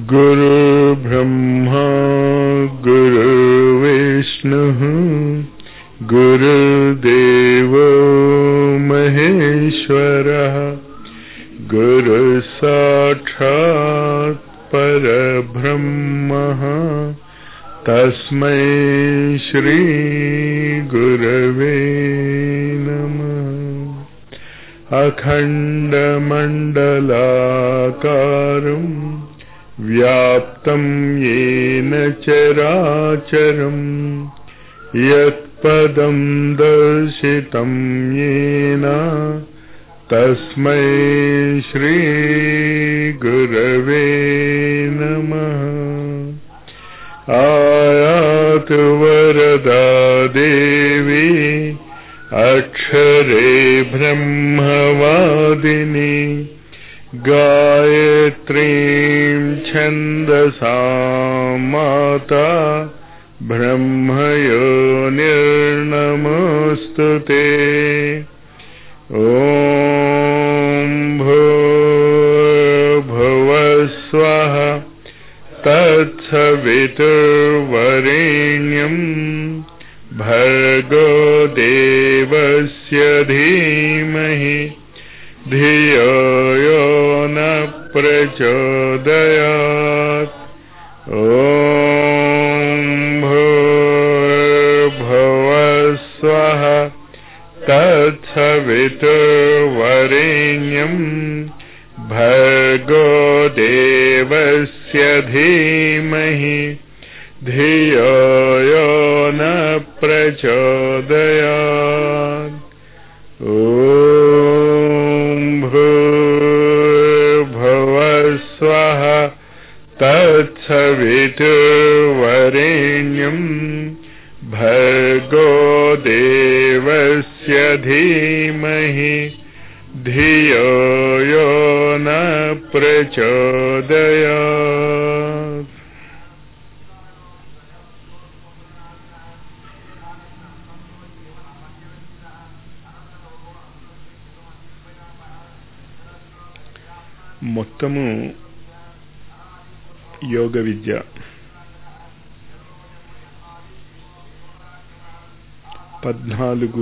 गुरुर्ब्रह्मा गुरुर्विष्णुः गुरुदेवो महेश्वरः गुरुसाक्षात् परब्रह्मः तस्मै श्रीगुरवे नमः अखण्डमण्डलाकारम् व्याप्तं येन चराचरम् यत्पदं दर्शितं येन तस्मै श्रीगुरवे नमः आयातु वरदा देवी अक्षरे ब्रह्मवादिनी गायत्रीं छन्दसा माता ब्रह्मयोनिर्नमोऽस्तु ते ॐ भूर्भुवस्वः तत्सवितुर्वरेण्यम् भर्गो देवस्य धीमहि धियो यो न प्रचोदयात् ॐ भूर्भुवस्वः तत्सवितुर्वरेण्यम् भर्गो देवस्य धीमहि धियो यो न प्रचोदयात् ॐ भूर्भुवस्वः तत्सवितुर्वरेण्यम् भर्गो देवस्य धीमहि धियो यो न प्रचोदयात् మొత్తము యోగ విద్య పద్నాలుగు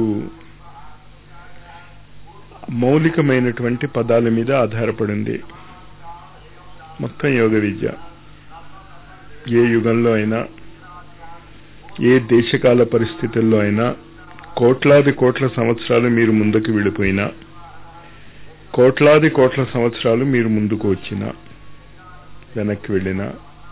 మౌలికమైనటువంటి పదాల మీద ఆధారపడింది మొత్తం యోగ విద్య ఏ యుగంలో అయినా ఏ దేశకాల పరిస్థితుల్లో అయినా కోట్లాది కోట్ల సంవత్సరాలు మీరు ముందుకు వెళ్ళిపోయినా కోట్లాది కోట్ల సంవత్సరాలు మీరు ముందుకు వచ్చినా వెనక్కి వెళ్ళినా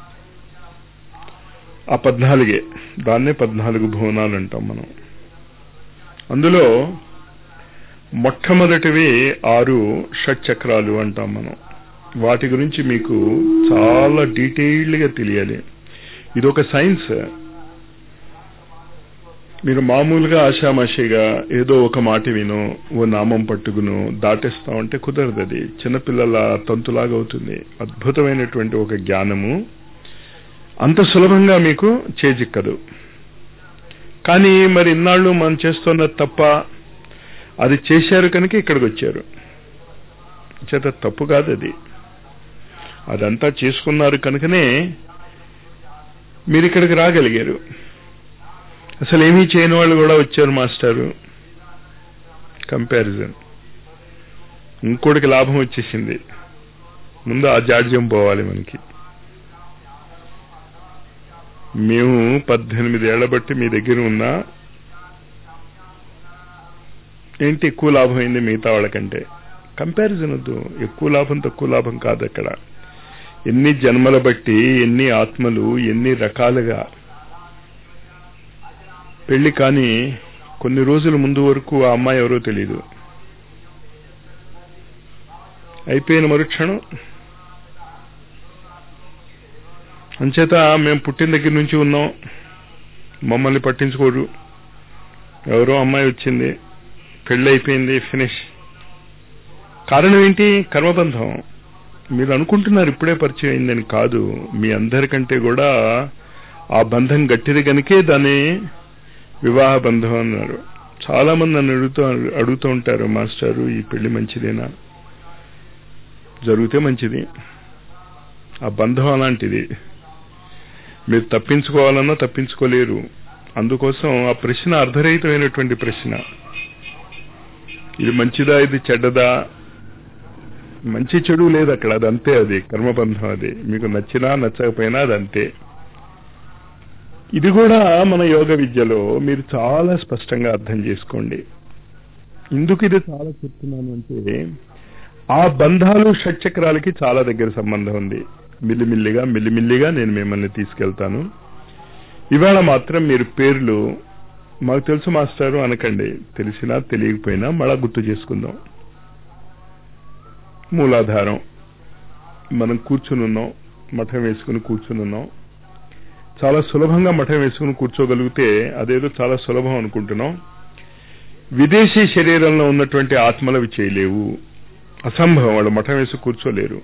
ఆ పద్నాలుగే దాన్నే పద్నాలుగు భువనాలు అంటాం మనం అందులో మొట్టమొదటివి ఆరు షట్చక్రాలు అంటాం మనం వాటి గురించి మీకు చాలా డీటెయిల్డ్గా తెలియాలి ఇది ఒక సైన్స్ మీరు మామూలుగా ఆషామాషిగా ఏదో ఒక మాట వినో ఓ నామం పట్టుకును దాటేస్తామంటే కుదరదు అది చిన్నపిల్లల తంతులాగా అవుతుంది అద్భుతమైనటువంటి ఒక జ్ఞానము అంత సులభంగా మీకు చేజిక్కదు కానీ మరి ఇన్నాళ్ళు మనం చేస్తున్న తప్ప అది చేశారు కనుక ఇక్కడికి వచ్చారు చేత తప్పు కాదు అది అదంతా చేసుకున్నారు కనుకనే మీరు ఇక్కడికి రాగలిగారు అసలు ఏమీ చేయని వాళ్ళు కూడా వచ్చారు మాస్టారు కంపారిజన్ ఇంకోటికి లాభం వచ్చేసింది ముందు ఆ జాడ్యం పోవాలి మనకి మేము పద్దెనిమిది ఏళ్ల బట్టి మీ దగ్గర ఉన్నా ఏంటి ఎక్కువ లాభం అయింది మిగతా వాళ్ళకంటే కంపారిజన్ వద్దు ఎక్కువ లాభం తక్కువ లాభం కాదు అక్కడ ఎన్ని జన్మల బట్టి ఎన్ని ఆత్మలు ఎన్ని రకాలుగా పెళ్లి కానీ కొన్ని రోజుల ముందు వరకు ఆ అమ్మాయి ఎవరో తెలియదు అయిపోయిన మరుక్షణం అంచేత మేము పుట్టిన దగ్గర నుంచి ఉన్నాం మమ్మల్ని పట్టించుకోరు ఎవరో అమ్మాయి వచ్చింది పెళ్ళి అయిపోయింది ఫినిష్ కారణం ఏంటి కర్మబంధం మీరు అనుకుంటున్నారు ఇప్పుడే పరిచయం అయిందని కాదు మీ అందరికంటే కూడా ఆ బంధం గట్టిది కనుకే దాన్ని వివాహ బంధం అన్నారు చాలా మంది నన్ను అడుగుతూ అడుగుతూ ఉంటారు మాస్టారు ఈ పెళ్లి మంచిదేనా జరిగితే మంచిది ఆ బంధం అలాంటిది మీరు తప్పించుకోవాలన్నా తప్పించుకోలేరు అందుకోసం ఆ ప్రశ్న అర్ధరహితమైనటువంటి ప్రశ్న ఇది మంచిదా ఇది చెడ్డదా మంచి చెడు లేదు అక్కడ అది అంతే అది కర్మబంధం అది మీకు నచ్చినా నచ్చకపోయినా అది అంతే ఇది కూడా మన యోగ విద్యలో మీరు చాలా స్పష్టంగా అర్థం చేసుకోండి ఎందుకు ఇది చాలా చెప్తున్నాను అంటే ఆ బంధాలు షట్చక్రాలకి చాలా దగ్గర సంబంధం ఉంది మిల్లిమిల్లిగా మిల్లిమిల్లిగా నేను మిమ్మల్ని తీసుకెళ్తాను ఇవాళ మాత్రం మీరు పేర్లు మాకు తెలుసు మాస్టారు అనకండి తెలిసినా తెలియకపోయినా మళ్ళా గుర్తు చేసుకుందాం మూలాధారం మనం కూర్చునున్నాం మఠం వేసుకుని కూర్చునున్నాం చాలా సులభంగా మఠం వేసుకుని కూర్చోగలిగితే అదేదో చాలా సులభం అనుకుంటున్నాం విదేశీ శరీరంలో ఉన్నటువంటి ఆత్మలవి చేయలేవు అసంభవం వాళ్ళు మఠం వేసి కూర్చోలేరు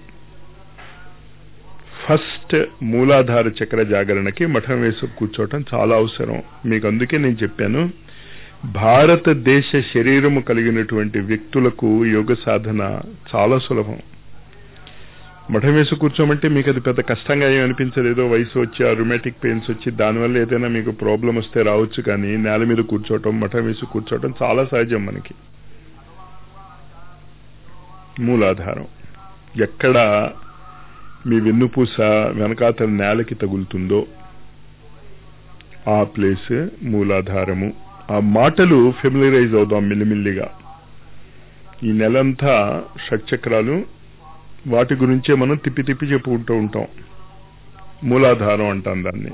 ఫస్ట్ మూలాధార చక్ర జాగరణకి మఠం వేసి కూర్చోవటం చాలా అవసరం మీకు అందుకే నేను చెప్పాను భారతదేశ శరీరము కలిగినటువంటి వ్యక్తులకు యోగ సాధన చాలా సులభం మఠం వేసి కూర్చోమంటే మీకు అది పెద్ద కష్టంగా ఏం అనిపించదు ఏదో వయసు వచ్చి ఆ రుమాటిక్ పెయిన్స్ వచ్చి దానివల్ల ఏదైనా మీకు ప్రాబ్లం వస్తే రావచ్చు కానీ నేల మీద కూర్చోవటం మఠం వేసి కూర్చోవటం చాలా సహజం మనకి మూలాధారం ఎక్కడ మీ వెన్నుపూస వెనకాతల నేలకి తగులుతుందో ఆ ప్లేస్ మూలాధారము ఆ మాటలు ఫెమిలరైజ్ అవుదాం మిల్లిమిల్లిగా ఈ నెలంతా షట్చక్రాలు వాటి గురించే మనం తిప్పి తిప్పి చెప్పుకుంటూ ఉంటాం మూలాధారం అంటాం దాన్ని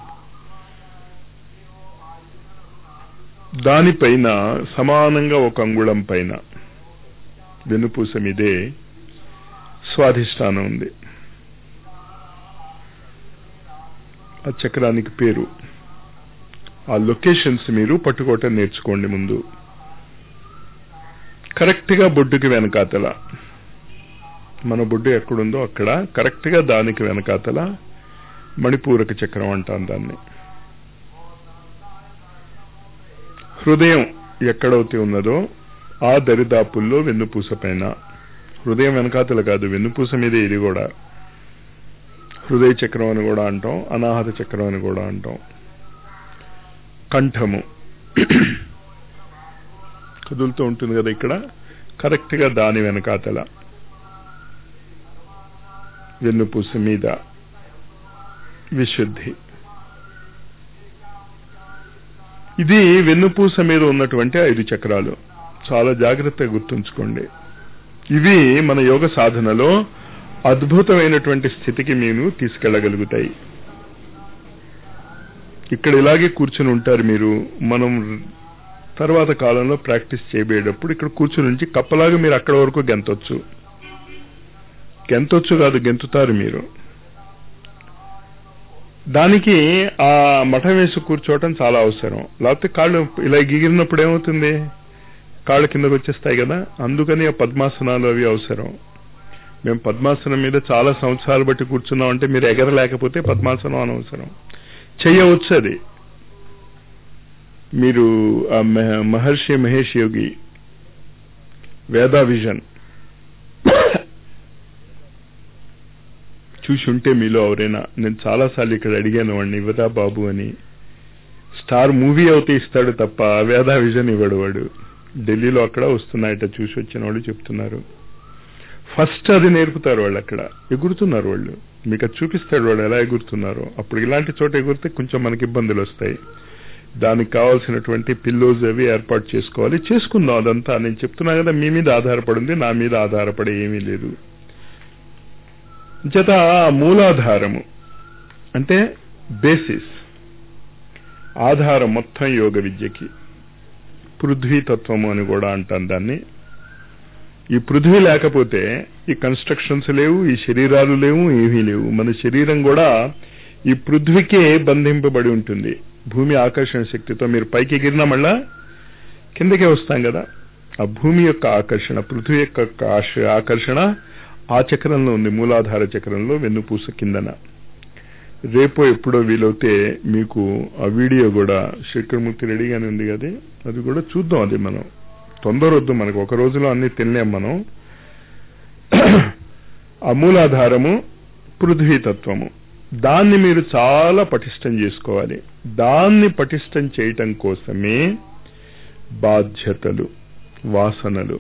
దానిపైన సమానంగా ఒక అంగుళం పైన వెనుపూస మీదే స్వాధిష్టానం ఉంది ఆ చక్రానికి పేరు ఆ లొకేషన్స్ మీరు పట్టుకోవటం నేర్చుకోండి ముందు కరెక్ట్గా బొడ్డుకి వెనకాతల మన బొడ్డు ఎక్కడుందో అక్కడ కరెక్ట్గా దానికి వెనకాతల మణిపూరక చక్రం అంటాం దాన్ని హృదయం ఎక్కడైతే ఉన్నదో ఆ దరిదాపుల్లో వెన్నుపూస పైన హృదయం వెనకాతల కాదు వెన్నుపూస మీదే ఇది కూడా హృదయ చక్రం అని కూడా అంటాం అనాహత చక్రం అని కూడా అంటాం కంఠము కదులుతూ ఉంటుంది కదా ఇక్కడ కరెక్ట్గా దాని వెనకాతల వెన్నుపూస మీద విశుద్ధి ఇది వెన్నుపూస మీద ఉన్నటువంటి ఐదు చక్రాలు చాలా జాగ్రత్తగా గుర్తుంచుకోండి ఇవి మన యోగ సాధనలో అద్భుతమైనటువంటి స్థితికి మీరు తీసుకెళ్లగలుగుతాయి ఇక్కడ ఇలాగే కూర్చుని ఉంటారు మీరు మనం తర్వాత కాలంలో ప్రాక్టీస్ చేయబోయేటప్పుడు ఇక్కడ కూర్చుని నుంచి కప్పలాగా మీరు అక్కడ వరకు గెంతొచ్చు గెంతొచ్చు కాదు గెంతుతారు మీరు దానికి ఆ మఠం వేసి కూర్చోవటం చాలా అవసరం లేకపోతే కాళ్ళు ఇలా గిగిరినప్పుడు ఏమవుతుంది కాళ్ళు కిందకు వచ్చేస్తాయి కదా అందుకని ఆ పద్మాసనాలు అవి అవసరం మేము పద్మాసనం మీద చాలా సంవత్సరాలు బట్టి కూర్చున్నాం అంటే మీరు ఎగరలేకపోతే పద్మాసనం అనవసరం చెయ్యవచ్చు అది మీరు ఆ మహర్షి మహేష్ యోగి వేదా విజన్ చూసి ఉంటే మీలో ఎవరైనా నేను చాలాసార్లు ఇక్కడ అడిగాను వాడిని ఇవ్వదా బాబు అని స్టార్ మూవీ అవుతే ఇస్తాడు తప్ప వేదా విజన్ ఇవ్వడు వాడు ఢిల్లీలో అక్కడ వస్తున్నాయట చూసి వచ్చిన వాళ్ళు చెప్తున్నారు ఫస్ట్ అది నేర్పుతారు వాళ్ళు అక్కడ ఎగురుతున్నారు వాళ్ళు మీకు అది చూపిస్తాడు వాళ్ళు ఎలా ఎగురుతున్నారో అప్పుడు ఇలాంటి చోట ఎగురితే కొంచెం మనకి ఇబ్బందులు వస్తాయి దానికి కావాల్సినటువంటి పిల్లోస్ అవి ఏర్పాటు చేసుకోవాలి చేసుకుందాం అదంతా నేను చెప్తున్నా కదా మీ మీద ఆధారపడింది నా మీద ఆధారపడే ఏమీ లేదు చేత మూలాధారము అంటే బేసిస్ ఆధారం మొత్తం యోగ విద్యకి పృథ్వీతత్వము అని కూడా అంటాం దాన్ని ఈ పృథ్వీ లేకపోతే ఈ కన్స్ట్రక్షన్స్ లేవు ఈ శరీరాలు లేవు ఏమీ లేవు మన శరీరం కూడా ఈ పృథ్వీకే బంధింపబడి ఉంటుంది భూమి ఆకర్షణ శక్తితో మీరు పైకి ఎగిరినా మళ్ళా కిందకే వస్తాం కదా ఆ భూమి యొక్క ఆకర్షణ పృథ్వీ యొక్క ఆకర్షణ ఆ చక్రంలో ఉంది మూలాధార చక్రంలో వెన్నుపూస కిందన రేపో ఎప్పుడో వీలవుతే మీకు ఆ వీడియో కూడా శేఖర్మూర్తి రెడీగానే ఉంది కదా అది కూడా చూద్దాం అది మనం తొందర వద్దు మనకు ఒక రోజులో అన్ని తినలేం మనం ఆ మూలాధారము పృథ్వీతత్వము దాన్ని మీరు చాలా పటిష్టం చేసుకోవాలి దాన్ని పటిష్టం చేయటం కోసమే బాధ్యతలు వాసనలు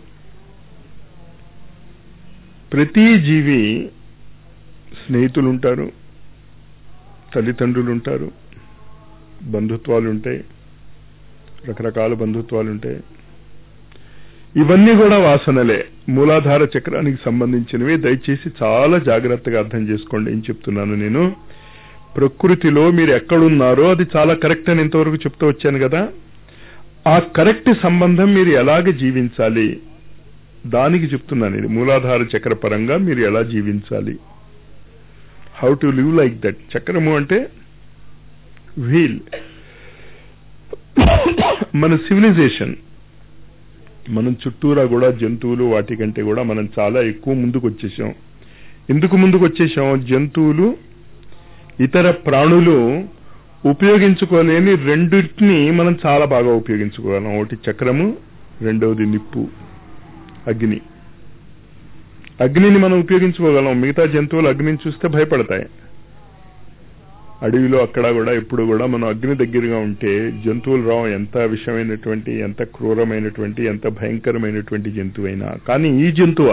ప్రతి జీవి స్నేహితులు ఉంటారు తల్లిదండ్రులు ఉంటారు బంధుత్వాలు ఉంటాయి రకరకాల బంధుత్వాలు ఉంటాయి ఇవన్నీ కూడా వాసనలే మూలాధార చక్రానికి సంబంధించినవి దయచేసి చాలా జాగ్రత్తగా అర్థం చేసుకోండి ఏం చెప్తున్నాను నేను ప్రకృతిలో మీరు ఎక్కడున్నారో అది చాలా కరెక్ట్ అని ఇంతవరకు చెప్తూ వచ్చాను కదా ఆ కరెక్ట్ సంబంధం మీరు ఎలాగ జీవించాలి దానికి చెప్తున్నాను ఇది మూలాధార చక్ర పరంగా మీరు ఎలా జీవించాలి how to live like that చక్రము అంటే వీల్ మన సివిలైజేషన్ మనం చుట్టూరా కూడా జంతువులు వాటికంటే కూడా మనం చాలా ఎక్కువ ముందుకు వచ్చేసాం ఎందుకు ముందుకు వచ్చేసాం జంతువులు ఇతర ప్రాణులు ఉపయోగించుకోలేని రెండింటిని మనం చాలా బాగా ఉపయోగించుకోగలం ఒకటి చక్రము రెండవది నిప్పు అగ్ని అగ్నిని మనం ఉపయోగించుకోగలం మిగతా జంతువులు అగ్నిని చూస్తే భయపడతాయి అడవిలో అక్కడ కూడా ఎప్పుడు కూడా మనం అగ్ని దగ్గరగా ఉంటే జంతువులు రావు ఎంత విషమైనటువంటి ఎంత క్రూరమైనటువంటి ఎంత భయంకరమైనటువంటి జంతువైనా కానీ ఈ జంతువ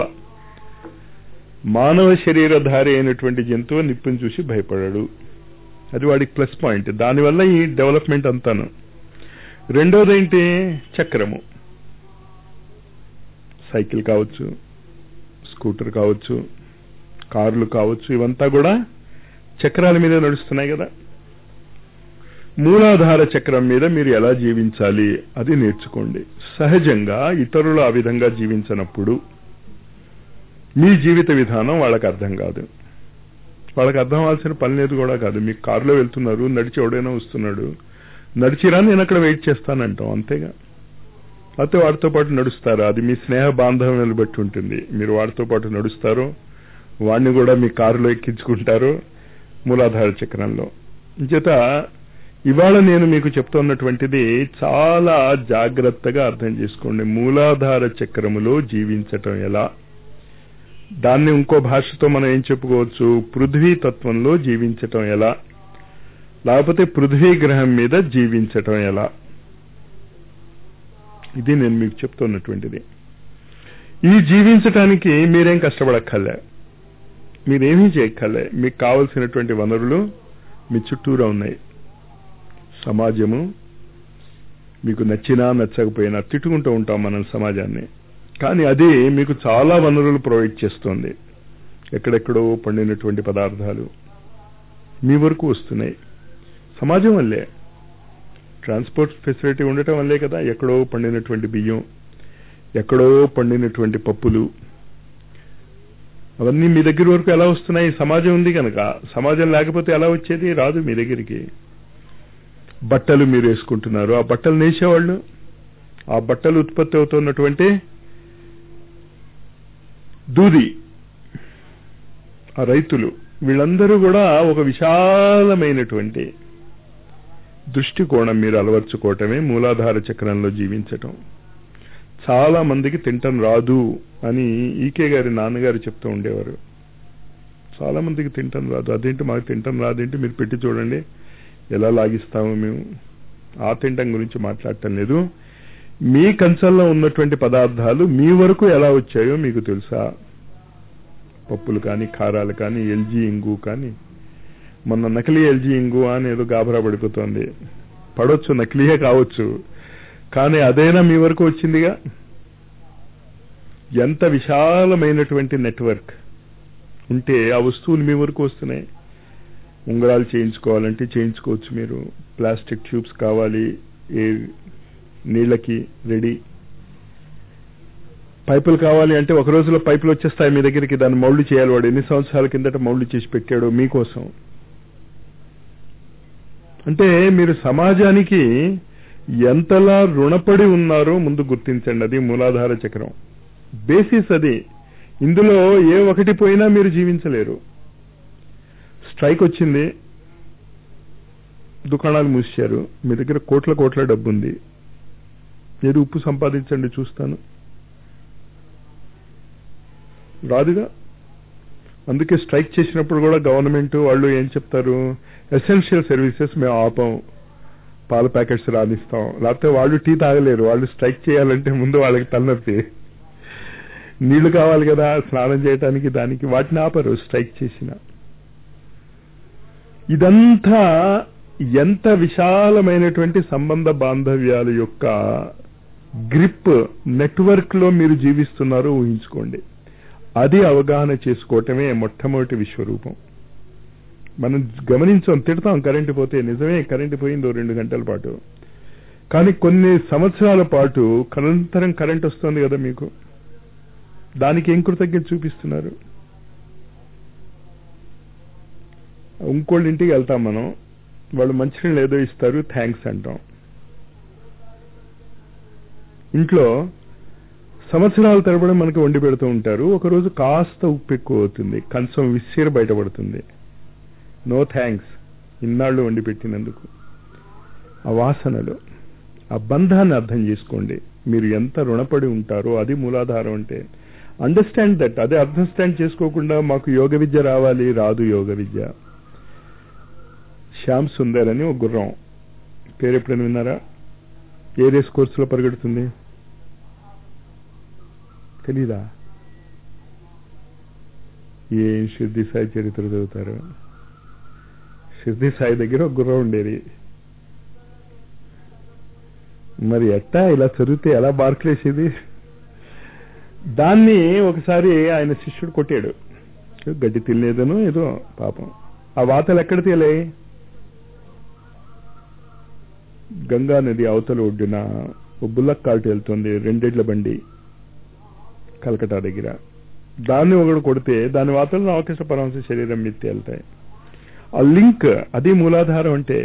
మానవ శరీరధారి అయినటువంటి జంతువు నిప్పుని చూసి భయపడాడు అది వాడికి ప్లస్ పాయింట్ దానివల్ల ఈ డెవలప్మెంట్ అంతాను రెండోది ఏంటి చక్రము సైకిల్ కావచ్చు స్కూటర్ కావచ్చు కార్లు కావచ్చు ఇవంతా కూడా చక్రాల మీద నడుస్తున్నాయి కదా మూలాధార చక్రం మీద మీరు ఎలా జీవించాలి అది నేర్చుకోండి సహజంగా ఇతరులు ఆ విధంగా జీవించినప్పుడు మీ జీవిత విధానం వాళ్ళకి అర్థం కాదు వాళ్ళకి అర్థం అవ్వాల్సిన పని లేదు కూడా కాదు మీకు కారులో వెళ్తున్నారు నడిచి ఎవడైనా వస్తున్నాడు నడిచిరా నేను అక్కడ వెయిట్ చేస్తానంటాం అంతేగా అయితే వాడితో పాటు నడుస్తారు అది మీ స్నేహ బాంధవ్యాలు బట్టి ఉంటుంది మీరు వాడితో పాటు నడుస్తారు వాడిని కూడా మీ కారులో ఎక్కించుకుంటారు మూలాధార చక్రంలో చేత ఇవాళ నేను మీకు చెప్తున్నటువంటిది చాలా జాగ్రత్తగా అర్థం చేసుకోండి మూలాధార చక్రములో జీవించటం ఎలా దాన్ని ఇంకో భాషతో మనం ఏం చెప్పుకోవచ్చు పృథ్వీ తత్వంలో జీవించటం ఎలా లేకపోతే పృథ్వీ గ్రహం మీద జీవించటం ఎలా ఇది నేను మీకు చెప్తున్నటువంటిది ఈ జీవించటానికి మీరేం కష్టపడక్కర్లే మీరేమీ చేయక్కర్లే మీకు కావలసినటువంటి వనరులు మీ చుట్టూరా ఉన్నాయి సమాజము మీకు నచ్చినా నచ్చకపోయినా తిట్టుకుంటూ ఉంటాం మనం సమాజాన్ని కానీ అది మీకు చాలా వనరులు ప్రొవైడ్ చేస్తుంది ఎక్కడెక్కడో పండినటువంటి పదార్థాలు మీ వరకు వస్తున్నాయి సమాజం వల్లే ట్రాన్స్పోర్ట్ ఫెసిలిటీ ఉండటం వల్లే కదా ఎక్కడో పండినటువంటి బియ్యం ఎక్కడో పండినటువంటి పప్పులు అవన్నీ మీ దగ్గర వరకు ఎలా వస్తున్నాయి సమాజం ఉంది కనుక సమాజం లేకపోతే ఎలా వచ్చేది రాదు మీ దగ్గరికి బట్టలు మీరు వేసుకుంటున్నారు ఆ బట్టలు నేసేవాళ్ళు ఆ బట్టలు ఉత్పత్తి అవుతున్నటువంటి దూది ఆ రైతులు వీళ్ళందరూ కూడా ఒక విశాలమైనటువంటి దృష్టికోణం మీరు అలవర్చుకోవటమే మూలాధార చక్రంలో జీవించటం చాలా మందికి తింటం రాదు అని ఈకే గారి నాన్నగారు చెప్తూ ఉండేవారు చాలా మందికి తింటం రాదు అదేంటి మాకు తింటం రాదేంటి మీరు పెట్టి చూడండి ఎలా లాగిస్తాము మేము ఆ తింటం గురించి మాట్లాడటం లేదు మీ కంచంలో ఉన్నటువంటి పదార్థాలు మీ వరకు ఎలా వచ్చాయో మీకు తెలుసా పప్పులు కానీ కారాలు కానీ ఎల్జీ ఇంగు కానీ మొన్న నకిలీ ఎల్జీ ఇంగు అని ఏదో గాబరా పడిపోతుంది పడవచ్చు నకిలీయే కావచ్చు కానీ అదైనా మీ వరకు వచ్చిందిగా ఎంత విశాలమైనటువంటి నెట్వర్క్ ఉంటే ఆ వస్తువులు మీ వరకు వస్తున్నాయి ఉంగరాలు చేయించుకోవాలంటే చేయించుకోవచ్చు మీరు ప్లాస్టిక్ ట్యూబ్స్ కావాలి ఏ నీళ్ళకి రెడీ పైపులు కావాలి అంటే ఒక రోజులో పైపులు వచ్చేస్తాయి మీ దగ్గరికి దాన్ని మౌల్డ్ చేయాలి వాడు ఎన్ని సంవత్సరాల కిందట మౌల్డ్ చేసి పెట్టాడో మీకోసం అంటే మీరు సమాజానికి ఎంతలా రుణపడి ఉన్నారో ముందు గుర్తించండి అది మూలాధార చక్రం బేసిస్ అది ఇందులో ఏ ఒకటి పోయినా మీరు జీవించలేరు స్ట్రైక్ వచ్చింది దుకాణాలు మూసారు మీ దగ్గర కోట్ల కోట్ల డబ్బు ఉంది ఏది ఉప్పు సంపాదించండి చూస్తాను రాదుగా అందుకే స్ట్రైక్ చేసినప్పుడు కూడా గవర్నమెంట్ వాళ్ళు ఏం చెప్తారు ఎసెన్షియల్ సర్వీసెస్ మేము ఆపం పాల ప్యాకెట్స్ రానిస్తాం లేకపోతే వాళ్ళు టీ తాగలేరు వాళ్ళు స్ట్రైక్ చేయాలంటే ముందు వాళ్ళకి తలనొప్పి నీళ్లు కావాలి కదా స్నానం చేయడానికి దానికి వాటిని ఆపరు స్ట్రైక్ చేసిన ఇదంతా ఎంత విశాలమైనటువంటి సంబంధ బాంధవ్యాల యొక్క గ్రిప్ నెట్వర్క్ లో మీరు జీవిస్తున్నారో ఊహించుకోండి అది అవగాహన చేసుకోవటమే మొట్టమొదటి విశ్వరూపం మనం గమనించాం తిడతాం కరెంటు పోతే నిజమే కరెంటు పోయిందో రెండు గంటల పాటు కానీ కొన్ని సంవత్సరాల పాటు నిరంతరం కరెంట్ వస్తుంది కదా మీకు దానికి ఏం కృతజ్ఞత చూపిస్తున్నారు ఇంకోళ్ళ ఇంటికి వెళ్తాం మనం వాళ్ళు మంచినీళ్ళు ఏదో ఇస్తారు థ్యాంక్స్ అంటాం ఇంట్లో సంవత్సరాల తరబడి మనకి వండి పెడుతూ ఉంటారు ఒకరోజు కాస్త ఉప్పు ఎక్కువ అవుతుంది కంచం విసిరి బయటపడుతుంది నో థ్యాంక్స్ ఇన్నాళ్ళు వండి పెట్టినందుకు ఆ వాసనలు ఆ బంధాన్ని అర్థం చేసుకోండి మీరు ఎంత రుణపడి ఉంటారో అది మూలాధారం అంటే అండర్స్టాండ్ దట్ అదే అండర్స్టాండ్ చేసుకోకుండా మాకు యోగ విద్య రావాలి రాదు యోగ విద్య శ్యామ్ సుందర్ అని ఒక గుర్రం పేరు ఎప్పుడైనా విన్నారా ఏ రేస్ కోర్సులో పరిగెడుతుంది తెలీదా ఏం సిద్ధి సాయి చరిత్ర చదువుతారు సిద్ధి సాయి దగ్గర ఒక గుర్రం ఉండేది మరి ఎట్టా ఇలా చదివితే ఎలా మార్కులేసేది దాన్ని ఒకసారి ఆయన శిష్యుడు కొట్టాడు గడ్డి తినలేదను ఏదో పాపం ఆ వాతలు ఎక్కడ తేలాయి గంగా నది అవతల ఒడ్డున బుల్లక్ కార్ట్ వెళ్తుంది రెండేళ్ల బండి కలకటా దగ్గర దాన్ని ఒకడు కొడితే దాని వాతలు రామకృష్ణ పరమహంస శరీరం మీద తేలుతాయి ఆ లింక్ అది మూలాధారం అంటే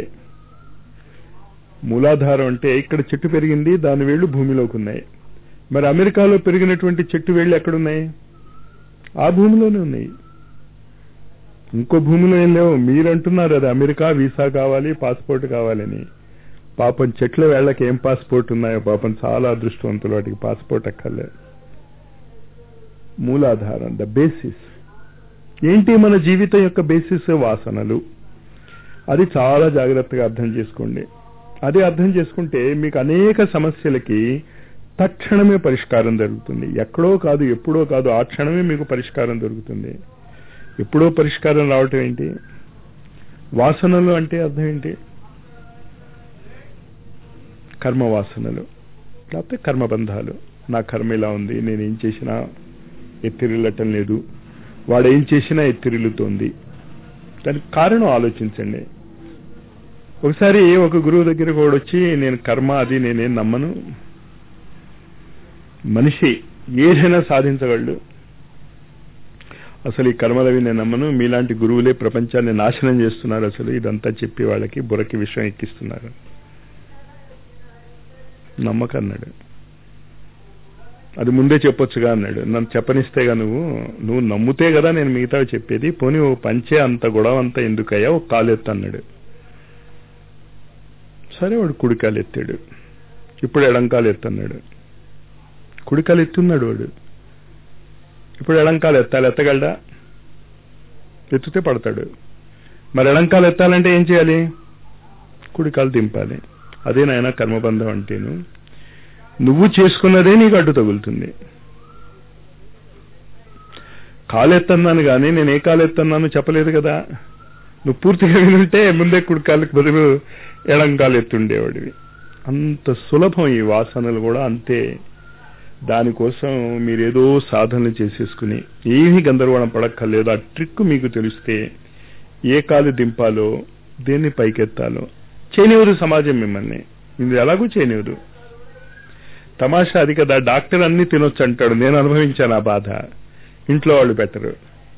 మూలాధారం అంటే ఇక్కడ చెట్టు పెరిగింది దాని వేళ్లు భూమిలోకి ఉన్నాయి మరి అమెరికాలో పెరిగినటువంటి చెట్టు వేళ్లు ఎక్కడున్నాయి ఆ భూమిలోనే ఉన్నాయి ఇంకో భూమిలో ఏం లేవు మీరంటున్నారు అది అమెరికా వీసా కావాలి పాస్పోర్ట్ కావాలని పాపం చెట్ల వేళ్లకి ఏం పాస్పోర్ట్ ఉన్నాయో పాపం చాలా అదృష్టవంతులు వాటికి పాస్పోర్ట్ అక్కర్లే మూలాధారం ద బేసిస్ ఏంటి మన జీవితం యొక్క బేసిస్ వాసనలు అది చాలా జాగ్రత్తగా అర్థం చేసుకోండి అది అర్థం చేసుకుంటే మీకు అనేక సమస్యలకి తక్షణమే పరిష్కారం దొరుకుతుంది ఎక్కడో కాదు ఎప్పుడో కాదు ఆ క్షణమే మీకు పరిష్కారం దొరుకుతుంది ఎప్పుడో పరిష్కారం రావటం ఏంటి వాసనలు అంటే అర్థం ఏంటి కర్మ వాసనలు లేకపోతే కర్మబంధాలు నా కర్మ ఇలా ఉంది నేను ఏం చేసినా ఎత్తిరిల్లటం లేదు వాడు ఏం చేసినా ఎత్తిరిల్లుతోంది దానికి కారణం ఆలోచించండి ఒకసారి ఒక గురువు దగ్గర కూడా వచ్చి నేను కర్మ అది నేనేం నమ్మను మనిషి ఏదైనా సాధించగలడు అసలు ఈ కర్మలవి నేను నమ్మను మీలాంటి గురువులే ప్రపంచాన్ని నాశనం చేస్తున్నారు అసలు ఇదంతా చెప్పి వాళ్ళకి బురకి విషయం ఎక్కిస్తున్నారు నమ్మకన్నాడు అది ముందే చెప్పొచ్చుగా అన్నాడు నన్ను చెప్పనిస్తేగా నువ్వు నువ్వు నమ్ముతే కదా నేను మిగతా చెప్పేది పోనీ ఓ పంచే అంత గొడవ అంతా ఎందుకయ్యా ఒక కాలు ఎత్తు అన్నాడు సరే వాడు కుడికాలు ఎత్తాడు ఇప్పుడు ఎడంకాలు ఎత్తన్నాడు కుడికాలు ఎత్తున్నాడు వాడు ఇప్పుడు ఎడంకాలు ఎత్తాలి ఎత్తగలడా ఎత్తితే పడతాడు మరి ఎడంకాలు ఎత్తాలంటే ఏం చేయాలి కుడికాలు దింపాలి అదే నాయన కర్మబంధం అంటేను నువ్వు చేసుకున్నదే నీకు అడ్డు తగులుతుంది కాలు ఎత్తన్నాను కానీ నేను ఏ కాలు ఎత్తన్నాను చెప్పలేదు కదా నువ్వు పూర్తిగా వినుంటే ముందే కుడికాలకు బదులు ఎడంకాలు ఎత్తుండేవాడివి అంత సులభం ఈ వాసనలు కూడా అంతే దానికోసం మీరేదో సాధనలు చేసేసుకుని ఏమీ గందరగోళం పడక్కర్లేదు ఆ ట్రిక్ మీకు తెలిస్తే ఏ కాలు దింపాలో దేన్ని పైకెత్తాలో చేయనివరు సమాజం మిమ్మల్ని ఇది ఎలాగూ చేయనివరు తమాషా అది కదా డాక్టర్ అన్ని తినొచ్చు అంటాడు నేను అనుభవించాను ఆ బాధ ఇంట్లో వాళ్ళు పెట్టరు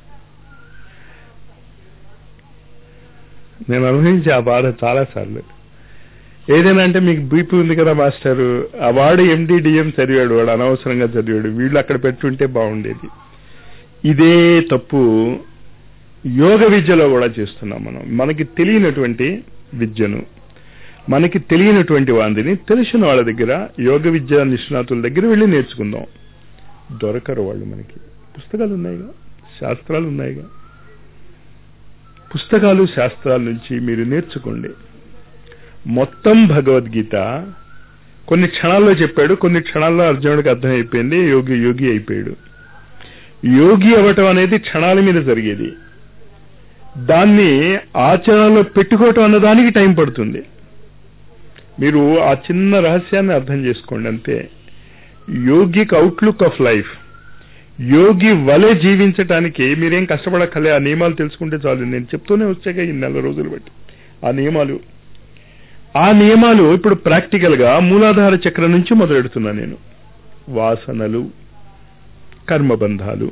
నేను అనుభవించే ఆ బాధ చాలా సార్లు ఏదైనా అంటే మీకు బీపీ ఉంది కదా మాస్టర్ ఆ వాడు ఎండిడిఎం చదివాడు వాడు అనవసరంగా చదివాడు వీళ్ళు అక్కడ పెట్టుంటే బాగుండేది ఇదే తప్పు యోగ విద్యలో కూడా చేస్తున్నాం మనం మనకి తెలియనటువంటి విద్యను మనకి తెలియనటువంటి వాందిని తెలిసిన వాళ్ళ దగ్గర యోగ విద్య నిష్ణాతుల దగ్గర వెళ్ళి నేర్చుకుందాం దొరకరు వాళ్ళు మనకి పుస్తకాలు ఉన్నాయిగా శాస్త్రాలు ఉన్నాయిగా పుస్తకాలు శాస్త్రాల నుంచి మీరు నేర్చుకోండి మొత్తం భగవద్గీత కొన్ని క్షణాల్లో చెప్పాడు కొన్ని క్షణాల్లో అర్జునుడికి అర్థమైపోయింది యోగి యోగి అయిపోయాడు యోగి అవ్వటం అనేది క్షణాల మీద జరిగేది దాన్ని ఆచరణలో పెట్టుకోవటం అన్నదానికి టైం పడుతుంది మీరు ఆ చిన్న రహస్యాన్ని అర్థం చేసుకోండి అంతే యోగిక్ అవుట్లుక్ ఆఫ్ లైఫ్ యోగి వలె జీవించటానికి మీరేం కష్టపడక్కలే ఆ నియమాలు తెలుసుకుంటే చాలు నేను చెప్తూనే వచ్చాక ఈ నెల రోజులు బట్టి ఆ నియమాలు ఆ నియమాలు ఇప్పుడు ప్రాక్టికల్ గా మూలాధార చక్రం నుంచి మొదలెడుతున్నా నేను వాసనలు కర్మబంధాలు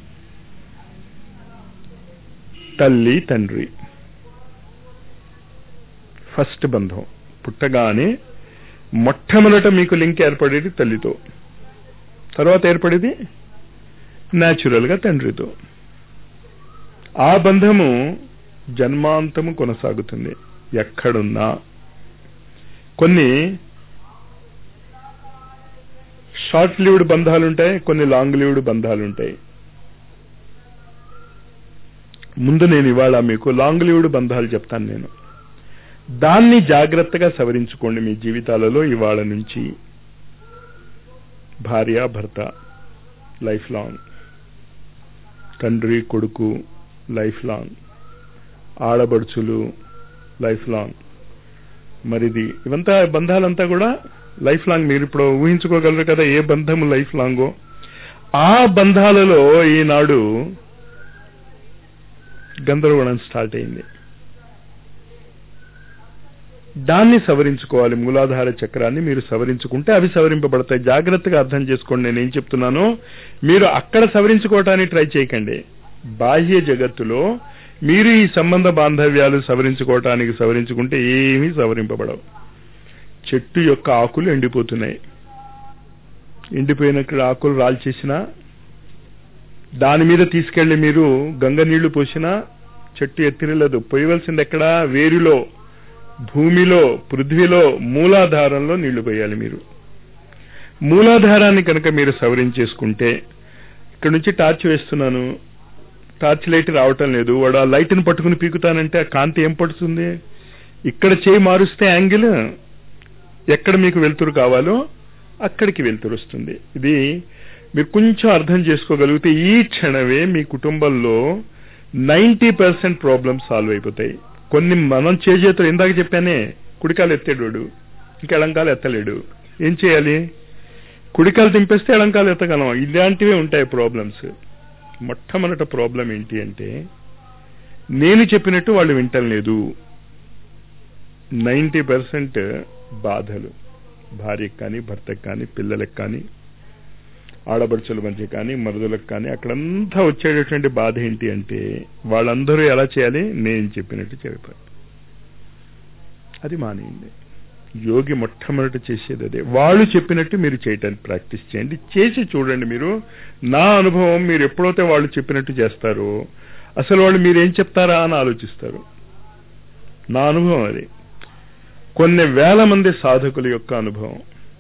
తల్లి తండ్రి ఫస్ట్ బంధం పుట్టగానే మొట్టమొదట మీకు లింక్ ఏర్పడేది తల్లితో తర్వాత ఏర్పడేది న్యాచురల్ గా తండ్రితో ఆ బంధము జన్మాంతము కొనసాగుతుంది ఎక్కడున్నా కొన్ని షార్ట్ లివ్డ్ బంధాలు ఉంటాయి కొన్ని లాంగ్ లివ్డ్ బంధాలు ఉంటాయి ముందు నేను ఇవాళ మీకు లాంగ్ లివ్డ్ బంధాలు చెప్తాను నేను దాన్ని జాగ్రత్తగా సవరించుకోండి మీ జీవితాలలో ఇవాళ నుంచి భార్య భర్త లైఫ్ లాంగ్ తండ్రి కొడుకు లైఫ్ లాంగ్ ఆడబడుచులు లైఫ్ లాంగ్ మరిది ఇవంతా బంధాలంతా కూడా లైఫ్ లాంగ్ మీరు ఇప్పుడు ఊహించుకోగలరు కదా ఏ బంధము లైఫ్ లాంగో ఆ బంధాలలో ఈనాడు గందరగోళం స్టార్ట్ అయింది దాన్ని సవరించుకోవాలి మూలాధార చక్రాన్ని మీరు సవరించుకుంటే అవి సవరింపబడతాయి జాగ్రత్తగా అర్థం చేసుకోండి నేనేం చెప్తున్నానో మీరు అక్కడ సవరించుకోవటానికి ట్రై చేయకండి బాహ్య జగత్తులో మీరు ఈ సంబంధ బాంధవ్యాలు సవరించుకోవటానికి సవరించుకుంటే ఏమీ సవరింపబడవు చెట్టు యొక్క ఆకులు ఎండిపోతున్నాయి ఎండిపోయినక్కడ ఆకులు రాల్చేసినా దాని మీద తీసుకెళ్లి మీరు గంగ నీళ్లు పోసినా చెట్టు ఎత్తిరలేదు పోయవలసింది ఎక్కడ వేరులో భూమిలో పృథ్వీలో మూలాధారంలో నీళ్లు పోయాలి మీరు మూలాధారాన్ని కనుక మీరు సవరించేసుకుంటే ఇక్కడ నుంచి టార్చ్ వేస్తున్నాను టార్చ్ లైట్ రావటం లేదు వాడు ఆ లైట్ని పట్టుకుని పీకుతానంటే ఆ కాంతి ఏం పడుతుంది ఇక్కడ చేయి మారుస్తే యాంగిల్ ఎక్కడ మీకు వెలుతురు కావాలో అక్కడికి వెలుతురు వస్తుంది ఇది మీరు కొంచెం అర్థం చేసుకోగలిగితే ఈ క్షణమే మీ కుటుంబంలో నైంటీ పర్సెంట్ ప్రాబ్లమ్స్ సాల్వ్ అయిపోతాయి కొన్ని మనం చేజేతులు ఇందాక చెప్పానే కుడికాలు ఎత్తేడు ఇంకా ఎడంకాలు ఎత్తలేడు ఏం చేయాలి కుడికాలు దింపేస్తే ఎడంకాలు ఎత్తగలం ఇలాంటివే ఉంటాయి ప్రాబ్లమ్స్ మొట్టమొదట ప్రాబ్లం ఏంటి అంటే నేను చెప్పినట్టు వాళ్ళు వింటలేదు నైంటీ పర్సెంట్ బాధలు భార్యకు కానీ భర్తకు కానీ పిల్లలకు కానీ ఆడబడుచుల మధ్య కానీ మరుదులకు కానీ అక్కడంతా వచ్చేటటువంటి బాధ ఏంటి అంటే వాళ్ళందరూ ఎలా చేయాలి నేను చెప్పినట్టు చెప్పారు అది మానేయండి యోగి మొట్టమొదటి చేసేది అదే వాళ్ళు చెప్పినట్టు మీరు చేయటానికి ప్రాక్టీస్ చేయండి చేసి చూడండి మీరు నా అనుభవం మీరు ఎప్పుడైతే వాళ్ళు చెప్పినట్టు చేస్తారో అసలు వాళ్ళు మీరేం చెప్తారా అని ఆలోచిస్తారు నా అనుభవం అది కొన్ని వేల మంది సాధకుల యొక్క అనుభవం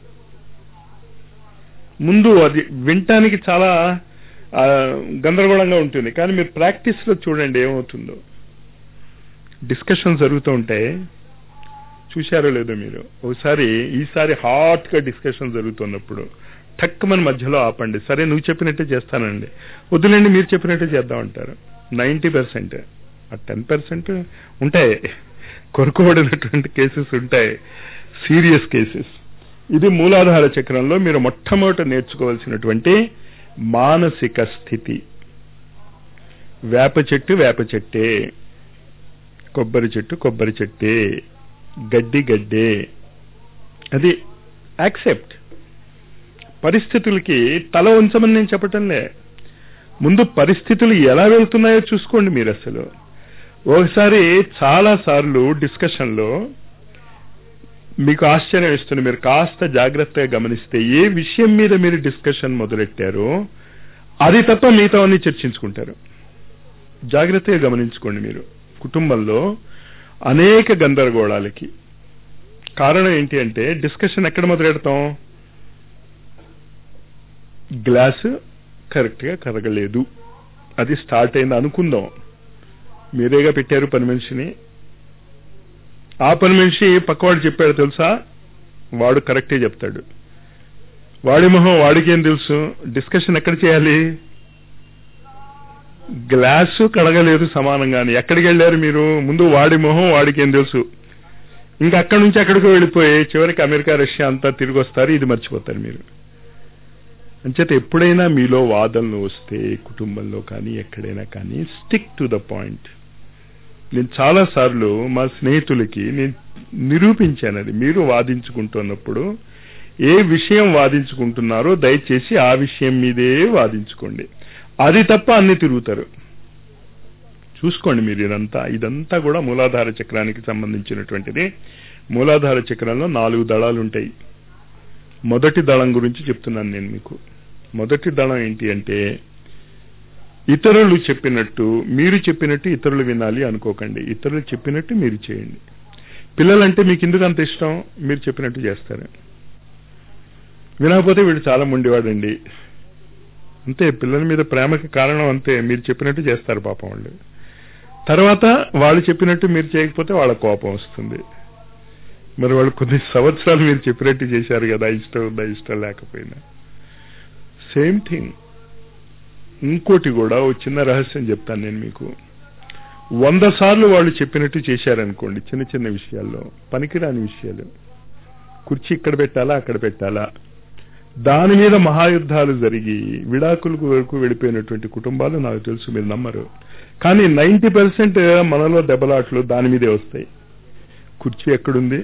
ముందు అది వినటానికి చాలా గందరగోళంగా ఉంటుంది కానీ మీరు ప్రాక్టీస్లో చూడండి ఏమవుతుందో డిస్కషన్ జరుగుతూ ఉంటాయి చూశారో లేదో మీరు ఒకసారి ఈసారి హాట్గా డిస్కషన్ జరుగుతున్నప్పుడు టక్ మన మధ్యలో ఆపండి సరే నువ్వు చెప్పినట్టే చేస్తానండి వద్దులేండి మీరు చెప్పినట్టే చేద్దామంటారు నైంటీ పర్సెంట్ ఆ టెన్ పర్సెంట్ ఉంటాయి కొనుక్కోబడినటువంటి కేసెస్ ఉంటాయి సీరియస్ కేసెస్ ఇది మూలాధార చక్రంలో మీరు మొట్టమొదట నేర్చుకోవాల్సినటువంటి మానసిక స్థితి వేప చెట్టు వేప చెట్టే కొబ్బరి చెట్టు కొబ్బరి చెట్టే గడ్డి గడ్డే అది యాక్సెప్ట్ పరిస్థితులకి తల ఉంచమని నేను చెప్పటంలే ముందు పరిస్థితులు ఎలా వెళ్తున్నాయో చూసుకోండి మీరు అసలు ఒకసారి చాలా సార్లు డిస్కషన్లో మీకు ఆశ్చర్యం ఇస్తుంది మీరు కాస్త జాగ్రత్తగా గమనిస్తే ఏ విషయం మీద మీరు డిస్కషన్ మొదలెట్టారో అది తప్ప మిగతా అన్ని చర్చించుకుంటారు జాగ్రత్తగా గమనించుకోండి మీరు కుటుంబంలో అనేక గందరగోళాలకి కారణం ఏంటి అంటే డిస్కషన్ ఎక్కడ మొదలెడతాం గ్లాసు కరెక్ట్గా కరగలేదు అది స్టార్ట్ అయింది అనుకుందాం మీరేగా పెట్టారు పని మనిషిని ఆ పని మనిషి పక్కవాడు చెప్పాడు తెలుసా వాడు కరెక్టే చెప్తాడు వాడి మొహం వాడికేం తెలుసు డిస్కషన్ ఎక్కడ చేయాలి గ్లాసు కడగలేదు సమానంగాని ఎక్కడికి వెళ్ళారు మీరు ముందు వాడి మొహం వాడికేం తెలుసు ఇంకా అక్కడి నుంచి అక్కడికి వెళ్ళిపోయి చివరికి అమెరికా రష్యా అంతా తిరిగి వస్తారు ఇది మర్చిపోతారు మీరు అంచేత ఎప్పుడైనా మీలో వాదనలు వస్తే కుటుంబంలో కానీ ఎక్కడైనా కానీ స్టిక్ టు ద పాయింట్ నేను చాలా సార్లు మా స్నేహితులకి నేను నిరూపించాను అది మీరు వాదించుకుంటున్నప్పుడు ఏ విషయం వాదించుకుంటున్నారో దయచేసి ఆ విషయం మీదే వాదించుకోండి అది తప్ప అన్ని తిరుగుతారు చూసుకోండి మీరు ఇదంతా ఇదంతా కూడా మూలాధార చక్రానికి సంబంధించినటువంటిది మూలాధార చక్రంలో నాలుగు దళాలు ఉంటాయి మొదటి దళం గురించి చెప్తున్నాను నేను మీకు మొదటి దళం ఏంటి అంటే ఇతరులు చెప్పినట్టు మీరు చెప్పినట్టు ఇతరులు వినాలి అనుకోకండి ఇతరులు చెప్పినట్టు మీరు చేయండి పిల్లలంటే మీకు ఎందుకు అంత ఇష్టం మీరు చెప్పినట్టు చేస్తారు వినకపోతే వీడు చాలా ముండివాడండి అంతే పిల్లల మీద ప్రేమకి కారణం అంతే మీరు చెప్పినట్టు చేస్తారు పాపం వాళ్ళు తర్వాత వాళ్ళు చెప్పినట్టు మీరు చేయకపోతే వాళ్ళ కోపం వస్తుంది మరి వాళ్ళు కొద్ది సంవత్సరాలు మీరు చెప్పినట్టు చేశారు కదా ఇష్టం ఉందా ఇష్టం లేకపోయినా సేమ్ థింగ్ ఇంకోటి కూడా ఓ చిన్న రహస్యం చెప్తాను నేను మీకు వంద సార్లు వాళ్ళు చెప్పినట్టు చేశారనుకోండి చిన్న చిన్న విషయాల్లో పనికిరాని విషయాలు కుర్చీ ఇక్కడ పెట్టాలా అక్కడ పెట్టాలా దాని మీద మహాయుద్ధాలు జరిగి విడాకులకు వరకు వెళ్ళిపోయినటువంటి కుటుంబాలు నాకు తెలుసు మీరు నమ్మరు కానీ నైన్టీ పర్సెంట్ మనలో దెబ్బలాట్లు దాని మీదే వస్తాయి కుర్చీ ఎక్కడుంది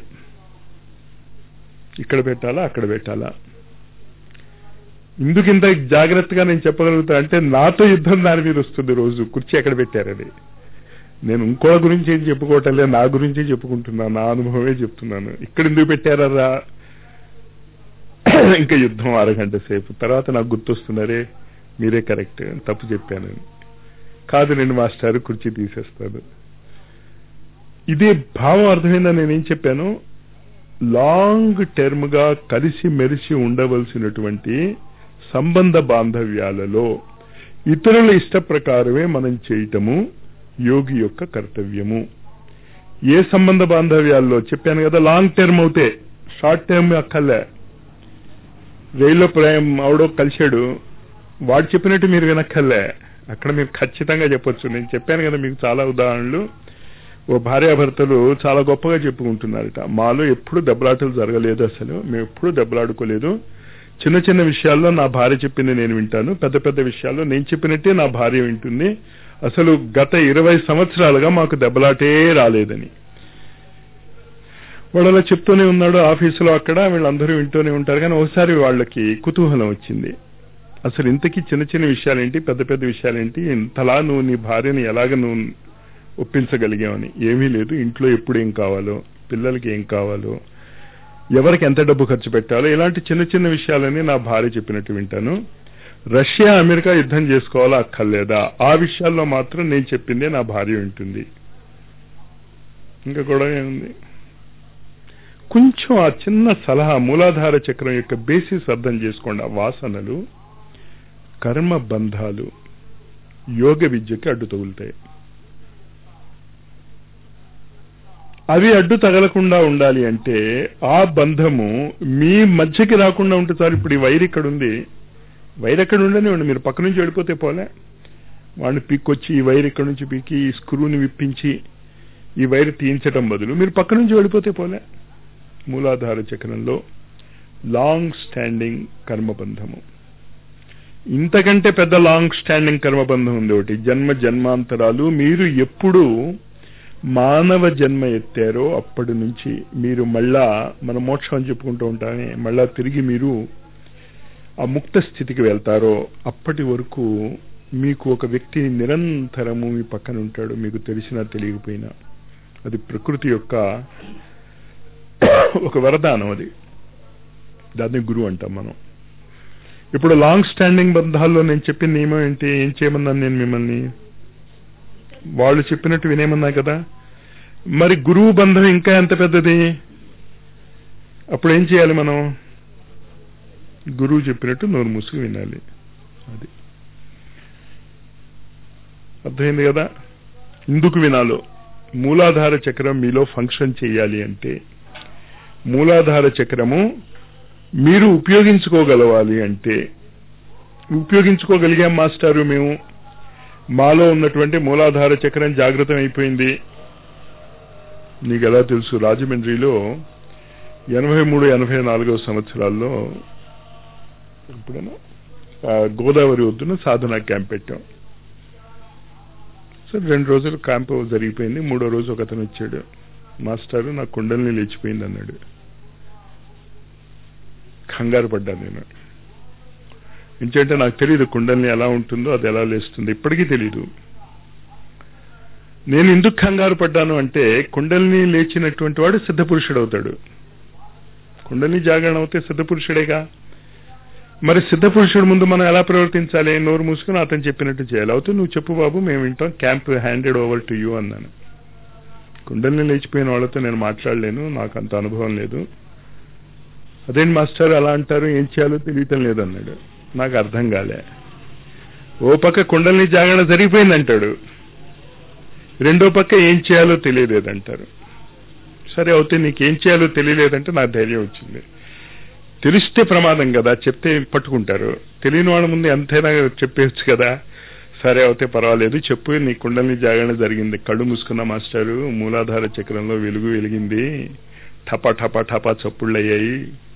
ఇక్కడ పెట్టాలా అక్కడ పెట్టాలా ఎందుకు ఇంత జాగ్రత్తగా నేను చెప్పగలుగుతా అంటే నాతో యుద్ధం దాని మీద వస్తుంది రోజు కుర్చీ ఎక్కడ పెట్టారని నేను ఇంకో గురించి ఏం చెప్పుకోవటం లేదు నా గురించే చెప్పుకుంటున్నాను నా అనుభవమే చెప్తున్నాను ఇక్కడ ఎందుకు పెట్టారా ఇంకా యుద్ధం అరగంట సేపు తర్వాత నాకు గుర్తొస్తున్నారే మీరే కరెక్ట్ తప్పు చెప్పాను కాదు నేను మాస్టర్ కుర్చీ తీసేస్తాను ఇదే భావం అర్థమైందా నేనేం చెప్పాను లాంగ్ టర్మ్ గా కలిసి మెరిసి ఉండవలసినటువంటి సంబంధ బాంధవ్యాలలో ఇతరుల ఇష్ట ప్రకారమే మనం చేయటము యోగి యొక్క కర్తవ్యము ఏ సంబంధ బాంధవ్యాల్లో చెప్పాను కదా లాంగ్ టర్మ్ అవుతే షార్ట్ టర్మ్ అక్కర్లే రైల్లో ప్రయాణం అవడో కలిశాడు వాడు చెప్పినట్టు మీరు వినక్కర్లే అక్కడ మీరు ఖచ్చితంగా చెప్పొచ్చు నేను చెప్పాను కదా మీకు చాలా ఉదాహరణలు ఓ భార్యాభర్తలు చాలా గొప్పగా చెప్పుకుంటున్నారట మాలో ఎప్పుడు దెబ్బలాటలు జరగలేదు అసలు మేము ఎప్పుడు దెబ్బలాడుకోలేదు చిన్న చిన్న విషయాల్లో నా భార్య చెప్పింది నేను వింటాను పెద్ద పెద్ద విషయాల్లో నేను చెప్పినట్టే నా భార్య వింటుంది అసలు గత ఇరవై సంవత్సరాలుగా మాకు దెబ్బలాటే రాలేదని వాడు అలా చెప్తూనే ఉన్నాడు ఆఫీసులో అక్కడ వీళ్ళందరూ వింటూనే ఉంటారు కానీ ఒకసారి వాళ్ళకి కుతూహలం వచ్చింది అసలు ఇంతకీ చిన్న చిన్న విషయాలేంటి పెద్ద పెద్ద విషయాలేంటి ఇంతలా నువ్వు నీ భార్యని ఎలాగ నువ్వు ఒప్పించగలిగామని ఏమీ లేదు ఇంట్లో ఎప్పుడు ఏం కావాలో పిల్లలకి ఏం కావాలో ఎవరికి ఎంత డబ్బు ఖర్చు పెట్టాలో ఇలాంటి చిన్న చిన్న విషయాలని నా భార్య చెప్పినట్టు వింటాను రష్యా అమెరికా యుద్ధం చేసుకోవాలా అక్కర్లేదా ఆ విషయాల్లో మాత్రం నేను చెప్పిందే నా భార్య వింటుంది ఇంకా కూడా ఏముంది కొంచెం ఆ చిన్న సలహా మూలాధార చక్రం యొక్క బేసిస్ అర్థం చేసుకోండి ఆ వాసనలు కర్మ బంధాలు యోగ విద్యకి అడ్డు తగులుతాయి అవి అడ్డు తగలకుండా ఉండాలి అంటే ఆ బంధము మీ మధ్యకి రాకుండా ఉంటే సార్ ఇప్పుడు ఈ వైర్ ఇక్కడ ఉంది వైర్ ఎక్కడ ఉండనివ్వండి మీరు పక్క నుంచి వెళ్ళిపోతే పోలే వాడిని పీక్కొచ్చి ఈ వైర్ ఇక్కడ నుంచి పీకి ఈ స్క్రూని విప్పించి ఈ వైర్ తీయించడం బదులు మీరు పక్క నుంచి వెళ్ళిపోతే పోలే మూలాధార చక్రంలో లాంగ్ స్టాండింగ్ కర్మబంధము ఇంతకంటే పెద్ద లాంగ్ స్టాండింగ్ కర్మబంధం ఉంది ఒకటి జన్మ జన్మాంతరాలు మీరు ఎప్పుడు మానవ జన్మ ఎత్తారో అప్పటి నుంచి మీరు మళ్ళా మన మోక్షం అని చెప్పుకుంటూ ఉంటానే మళ్ళా తిరిగి మీరు ఆ ముక్త స్థితికి వెళ్తారో అప్పటి వరకు మీకు ఒక వ్యక్తి నిరంతరము మీ పక్కన ఉంటాడు మీకు తెలిసినా తెలియకపోయినా అది ప్రకృతి యొక్క ఒక వరదానం అది దాన్ని గురువు అంటాం మనం ఇప్పుడు లాంగ్ స్టాండింగ్ బంధాల్లో నేను చెప్పిన నియమం ఏంటి ఏం చేయమన్నాను నేను మిమ్మల్ని వాళ్ళు చెప్పినట్టు వినేమన్నా కదా మరి గురువు బంధం ఇంకా ఎంత పెద్దది అప్పుడు ఏం చేయాలి మనం గురువు చెప్పినట్టు నోరు మూసుకు వినాలి అది అర్థమైంది కదా ఎందుకు వినాలో మూలాధార చక్రం మీలో ఫంక్షన్ చేయాలి అంటే మూలాధార చక్రము మీరు ఉపయోగించుకోగలవాలి అంటే ఉపయోగించుకోగలిగాం మాస్టారు మేము మాలో ఉన్నటువంటి మూలాధార చక్రం జాగృతం అయిపోయింది నీకు ఎలా తెలుసు రాజమండ్రిలో ఎనభై మూడు ఎనభై నాలుగవ సంవత్సరాల్లో ఎప్పుడైనా గోదావరి ఒడ్డున సాధన క్యాంప్ పెట్టాం సరే రెండు రోజులు క్యాంప్ జరిగిపోయింది మూడో రోజు ఒక అతను వచ్చాడు మాస్టారు నా కుండల్ని లేచిపోయింది అన్నాడు కంగారు పడ్డా నేను ఎందుకంటే నాకు తెలియదు కుండల్ని ఎలా ఉంటుందో అది ఎలా లేస్తుంది ఇప్పటికీ తెలీదు నేను ఎందుకు కంగారు పడ్డాను అంటే కుండల్ని లేచినటువంటి వాడు సిద్ధపురుషుడు అవుతాడు కుండల్ని జాగరణ అవుతే సిద్ధపురుషుడేగా మరి సిద్ధపురుషుడు ముందు మనం ఎలా ప్రవర్తించాలి నోరు మూసుకుని అతను చెప్పినట్టు చేయాలి అవుతే నువ్వు చెప్పు బాబు మేము వింటాం camp handed over to you అన్నాను కుండల్ని లేచిపోయిన వాళ్ళతో నేను మాట్లాడలేను నాకు అంత అనుభవం లేదు అదేంటి మాస్టర్ అలా అంటారు ఏం చేయాలో తెలియటం లేదన్నాడు నాకు అర్థం కాలే ఓ పక్క కుండల్ని జాగరణ జరిగిపోయింది అంటాడు రెండో పక్క ఏం చేయాలో తెలియలేదంటారు సరే అవుతే నీకేం చేయాలో తెలియలేదంటే నాకు ధైర్యం వచ్చింది తెలిస్తే ప్రమాదం కదా చెప్తే పట్టుకుంటారు తెలియని వాళ్ళ ముందు ఎంతైనా చెప్పేయచ్చు కదా సరే అవుతే పర్వాలేదు చెప్పు నీ కుండల్ని జాగరణ జరిగింది కళ్ళు మూసుకున్న మాస్టారు మూలాధార చక్రంలో వెలుగు వెలిగింది టపా టపా టపా చప్పుళ్ళు అయ్యాయి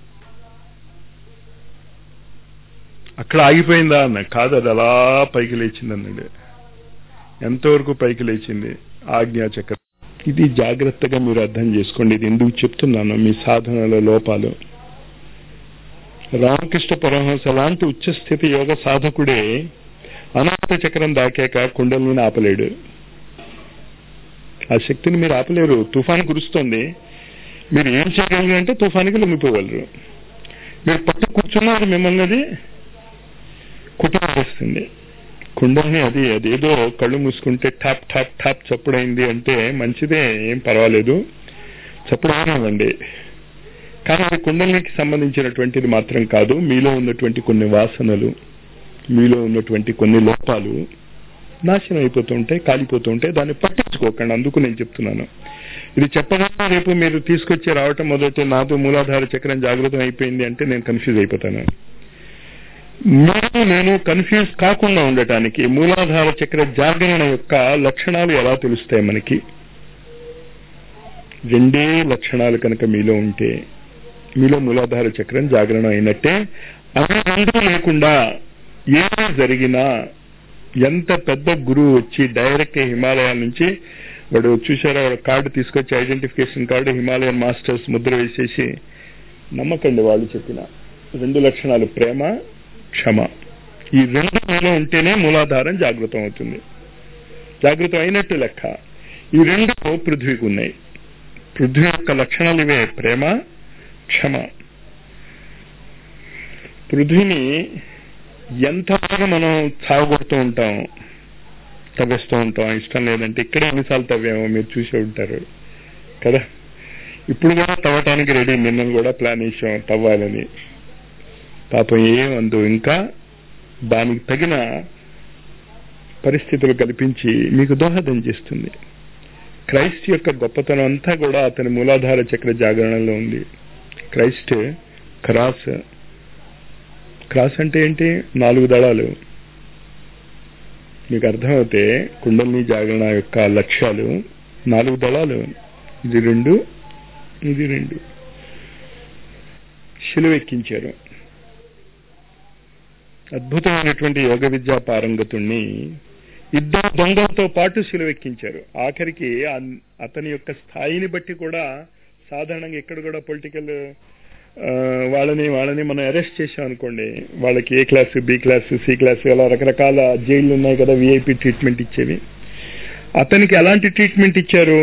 అక్కడ ఆగిపోయిందా అన్న కాదు అది అలా పైకి లేచింది అన్నాడు ఎంతవరకు పైకి లేచింది ఆజ్ఞా చక్రం ఇది జాగ్రత్తగా మీరు అర్థం చేసుకోండి ఇది ఎందుకు చెప్తున్నాను మీ సాధనల లోపాలు రామకృష్ణ పరమహంస లాంటి ఉచ్చస్థితి యోగ సాధకుడే అనాథ చక్రం దాకాక కుండలిని ఆపలేడు ఆ శక్తిని మీరు ఆపలేరు తుఫాను కురుస్తోంది మీరు ఏం చేయగలరు అంటే తుఫానికి లొంగిపోగలరు మీరు పట్టు కూర్చున్నారు మిమ్మల్ని అది కుటుంబస్తుంది కుండల్ని అది అదేదో కళ్ళు మూసుకుంటే టాప్ టాప్ టాప్ చప్పుడైంది అంటే మంచిదే ఏం పర్వాలేదు చప్పుడు ఆనండి కానీ అది కుండలికి సంబంధించినటువంటిది మాత్రం కాదు మీలో ఉన్నటువంటి కొన్ని వాసనలు మీలో ఉన్నటువంటి కొన్ని లోపాలు నాశనం అయిపోతూ ఉంటాయి కాలిపోతూ ఉంటాయి దాన్ని పట్టించుకోకండి అందుకు నేను చెప్తున్నాను ఇది చెప్పగానే రేపు మీరు తీసుకొచ్చి రావటం మొదటి నాతో మూలాధార చక్రం జాగృతం అయిపోయింది అంటే నేను కన్ఫ్యూజ్ అయిపోతాను మీరు నేను కన్ఫ్యూజ్ కాకుండా ఉండటానికి మూలాధార చక్ర జాగరణ యొక్క లక్షణాలు ఎలా తెలుస్తాయి మనకి రెండే లక్షణాలు కనుక మీలో ఉంటే మీలో మూలాధార చక్రం జాగరణ అయినట్టే అవి రెండు లేకుండా ఏమి జరిగినా ఎంత పెద్ద గురువు వచ్చి డైరెక్ట్ హిమాలయాల నుంచి వాడు చూసారా వాడు కార్డు తీసుకొచ్చి ఐడెంటిఫికేషన్ కార్డు హిమాలయన్ మాస్టర్స్ ముద్ర వేసేసి నమ్మకండి వాళ్ళు చెప్పిన రెండు లక్షణాలు ప్రేమ క్షమ ఈ రెండు మీలో ఉంటేనే మూలాధారం జాగృతం అవుతుంది జాగృతం అయినట్టు లెక్క ఈ రెండు పృథ్వీకి ఉన్నాయి పృథ్వీ యొక్క లక్షణాలు ఇవే ప్రేమ క్షమ పృథ్వీని ఎంత బాగా మనం చావగొడుతూ ఉంటాం తవ్వేస్తూ ఉంటాం ఇష్టం లేదంటే ఇక్కడే ఎన్నిసార్లు తవ్వామో మీరు చూసే ఉంటారు కదా ఇప్పుడు కూడా తవ్వటానికి రెడీ నిన్న కూడా ప్లాన్ వేసాం తవ్వాలని పాపం ఏమందు ఇంకా దానికి తగిన పరిస్థితులు కల్పించి మీకు దోహదం చేస్తుంది క్రైస్ట్ యొక్క గొప్పతనం అంతా కూడా అతని మూలాధార చక్ర జాగరణలో ఉంది క్రైస్ట్ క్రాస్ క్రాస్ అంటే ఏంటి నాలుగు దళాలు మీకు అర్థమవుతే కుండలిని జాగరణ యొక్క లక్ష్యాలు నాలుగు దళాలు ఇది రెండు ఇది రెండు శిలువెక్కించారు అద్భుతమైనటువంటి యోగ విద్యా పారంగతుణ్ణి ఇద్దరు దొంగలతో పాటు శిలువెక్కించారు ఆఖరికి అతని యొక్క స్థాయిని బట్టి కూడా సాధారణంగా ఎక్కడ కూడా పొలిటికల్ వాళ్ళని వాళ్ళని మనం అరెస్ట్ చేసాం అనుకోండి వాళ్ళకి A class B class C class అలా రకరకాల జైళ్ళు ఉన్నాయి కదా విఐపి ట్రీట్మెంట్ ఇచ్చేవి అతనికి ఎలాంటి ట్రీట్మెంట్ ఇచ్చారు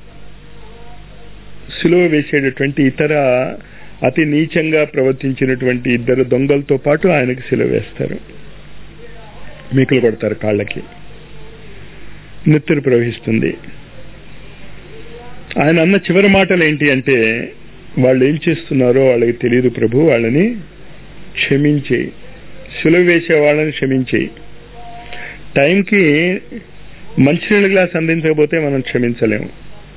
సులువ వేసేటటువంటి ఇతర అతి నీచంగా ప్రవర్తించినటువంటి ఇద్దరు దొంగలతో పాటు ఆయనకి సిలువ వేస్తారు మీకులు కొడతారు కాళ్ళకి నెత్తురు ప్రవహిస్తుంది ఆయన అన్న చివరి మాటలు ఏంటి అంటే వాళ్ళు ఏం చేస్తున్నారో వాళ్ళకి తెలియదు ప్రభు వాళ్ళని క్షమించే సులువ వేసే వాళ్ళని క్షమించే టైంకి మంచినీళ్ళ గ్లాస్ అందించకపోతే మనం క్షమించలేము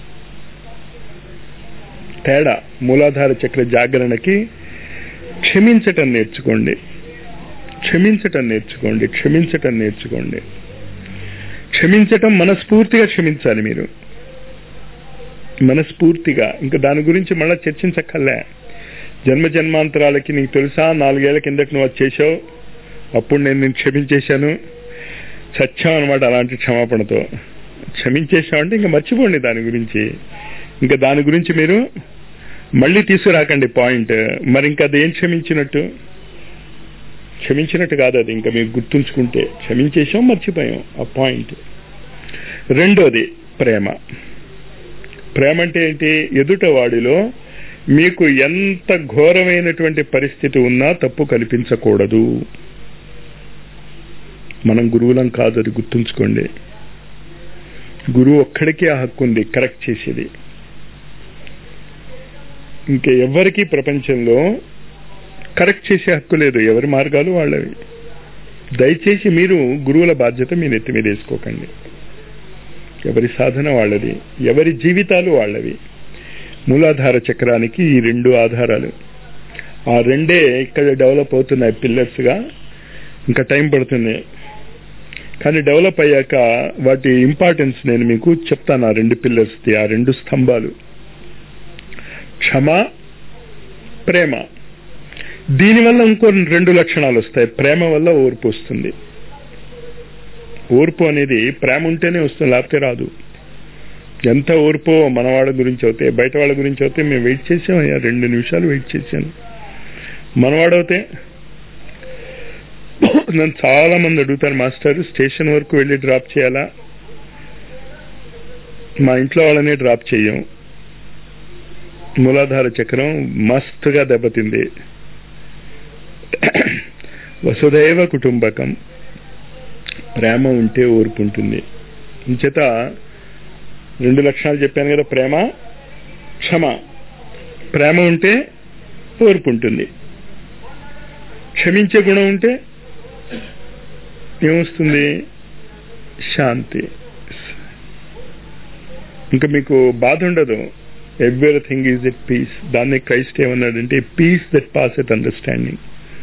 తేడా మూలాధార చక్ర జాగరణకి క్షమించటం నేర్చుకోండి క్షమించటం నేర్చుకోండి క్షమించటం నేర్చుకోండి క్షమించటం మనస్ఫూర్తిగా క్షమించాలి మీరు మనస్ఫూర్తిగా ఇంకా దాని గురించి మళ్ళీ చర్చించక్కర్లే జన్మ జన్మాంతరాలకి నీకు తెలుసా నాలుగేళ్ల కిందట నువ్వు అది చేసావు అప్పుడు నేను నేను క్షమించేశాను సత్యం అనమాట అలాంటి క్షమాపణతో క్షమించేశామంటే ఇంకా మర్చిపోండి దాని గురించి ఇంకా దాని గురించి మీరు మళ్ళీ తీసుకురాకండి పాయింట్ మరి ఇంకా అది ఏం క్షమించినట్టు క్షమించినట్టు కాదు అది ఇంకా మీరు గుర్తుంచుకుంటే క్షమించేసాం మర్చిపోయాం ఆ పాయింట్ రెండోది ప్రేమ ప్రేమ అంటే ఏంటి ఎదుట వాడిలో మీకు ఎంత ఘోరమైనటువంటి పరిస్థితి ఉన్నా తప్పు కల్పించకూడదు మనం గురువులం కాదు అది గుర్తుంచుకోండి గురువు ఒక్కడికి ఆ హక్కు ఉంది కరెక్ట్ చేసేది ఇంకా ఎవరికి ప్రపంచంలో కరెక్ట్ చేసే హక్కు లేదు ఎవరి మార్గాలు వాళ్ళవి దయచేసి మీరు గురువుల బాధ్యత మీ నెత్తి మీద వేసుకోకండి ఎవరి సాధన వాళ్ళది ఎవరి జీవితాలు వాళ్ళవి మూలాధార చక్రానికి ఈ రెండు ఆధారాలు ఆ రెండే ఇక్కడ డెవలప్ అవుతున్నాయి పిల్లర్స్గా ఇంకా టైం పడుతుంది కానీ డెవలప్ అయ్యాక వాటి ఇంపార్టెన్స్ నేను మీకు చెప్తాను ఆ రెండు పిల్లర్స్ది ఆ రెండు స్తంభాలు క్షమ ప్రేమ దీనివల్ల ఇంకో రెండు లక్షణాలు వస్తాయి ప్రేమ వల్ల ఓర్పు వస్తుంది ఓర్పు అనేది ప్రేమ ఉంటేనే వస్తుంది లేకపోతే రాదు ఎంత ఓర్పో మనవాళ్ళ గురించి అవుతే బయట వాళ్ళ గురించి అవుతే మేము వెయిట్ చేసామయ్యా రెండు నిమిషాలు వెయిట్ చేశాను మనవాడవుతే నన్ను చాలా మంది అడుగుతారు మాస్టర్ స్టేషన్ వరకు వెళ్ళి డ్రాప్ చేయాలా మా ఇంట్లో వాళ్ళనే డ్రాప్ చెయ్యం మూలాధార చక్రం మస్తుగా దెబ్బతింది వసుదైవ కుటుంబకం ప్రేమ ఉంటే ఓర్పు ఉంటుంది ఇంచేత రెండు లక్షణాలు చెప్పాను కదా ప్రేమ క్షమ ప్రేమ ఉంటే ఓర్పు ఉంటుంది క్షమించే గుణం ఉంటే ఏమొస్తుంది శాంతి ఇంకా మీకు బాధ ఉండదు ఎవ్రీథింగ్ ఈజ్ ఎట్ పీస్ దాన్ని క్రైస్ట్ ఏమన్నాడంటే peace that passeth understanding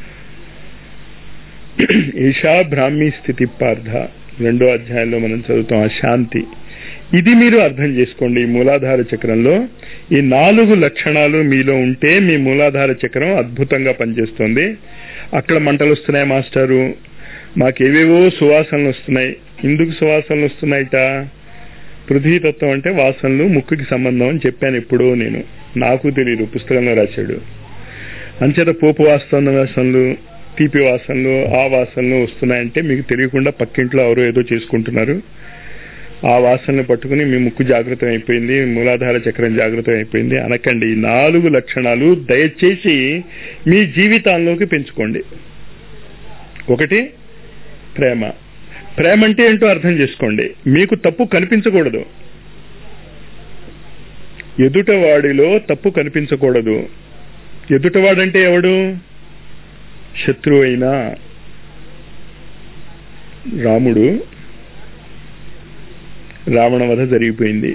ఈషా బ్రాహ్మీ స్థితి పార్థ రెండో అధ్యాయంలో మనం చదువుతాం ఆ శాంతి ఇది మీరు అర్థం చేసుకోండి ఈ మూలాధార చక్రంలో ఈ నాలుగు లక్షణాలు మీలో ఉంటే మీ మూలాధార చక్రం అద్భుతంగా పనిచేస్తుంది అక్కడ మంటలు వస్తున్నాయి మాస్టారు మాకేవేవో సువాసనలు వస్తున్నాయి ఎందుకు సువాసనలు వస్తున్నాయిట పృథ్వీతత్వం అంటే వాసనలు ముక్కుకి సంబంధం అని చెప్పాను ఎప్పుడో నేను నాకు తెలియదు పుస్తకంలో రాశాడు అంచేత పోపు వాస్తున్న వాసనలు తీపి వాసనలు ఆ వాసనలు వస్తున్నాయంటే మీకు తెలియకుండా పక్కింట్లో ఎవరో ఏదో చేసుకుంటున్నారు ఆ వాసనలు పట్టుకుని మీ ముక్కు జాగృతం అయిపోయింది మూలాధార చక్రం జాగృతం అయిపోయింది అనకండి ఈ నాలుగు లక్షణాలు దయచేసి మీ జీవితాల్లోకి పెంచుకోండి ఒకటి ప్రేమ ప్రేమ అంటే ఏంటో అర్థం చేసుకోండి మీకు తప్పు కనిపించకూడదు ఎదుటవాడిలో తప్పు కనిపించకూడదు ఎదుటవాడంటే ఎవడు శత్రువు అయినా రాముడు రావణ వధ జరిగిపోయింది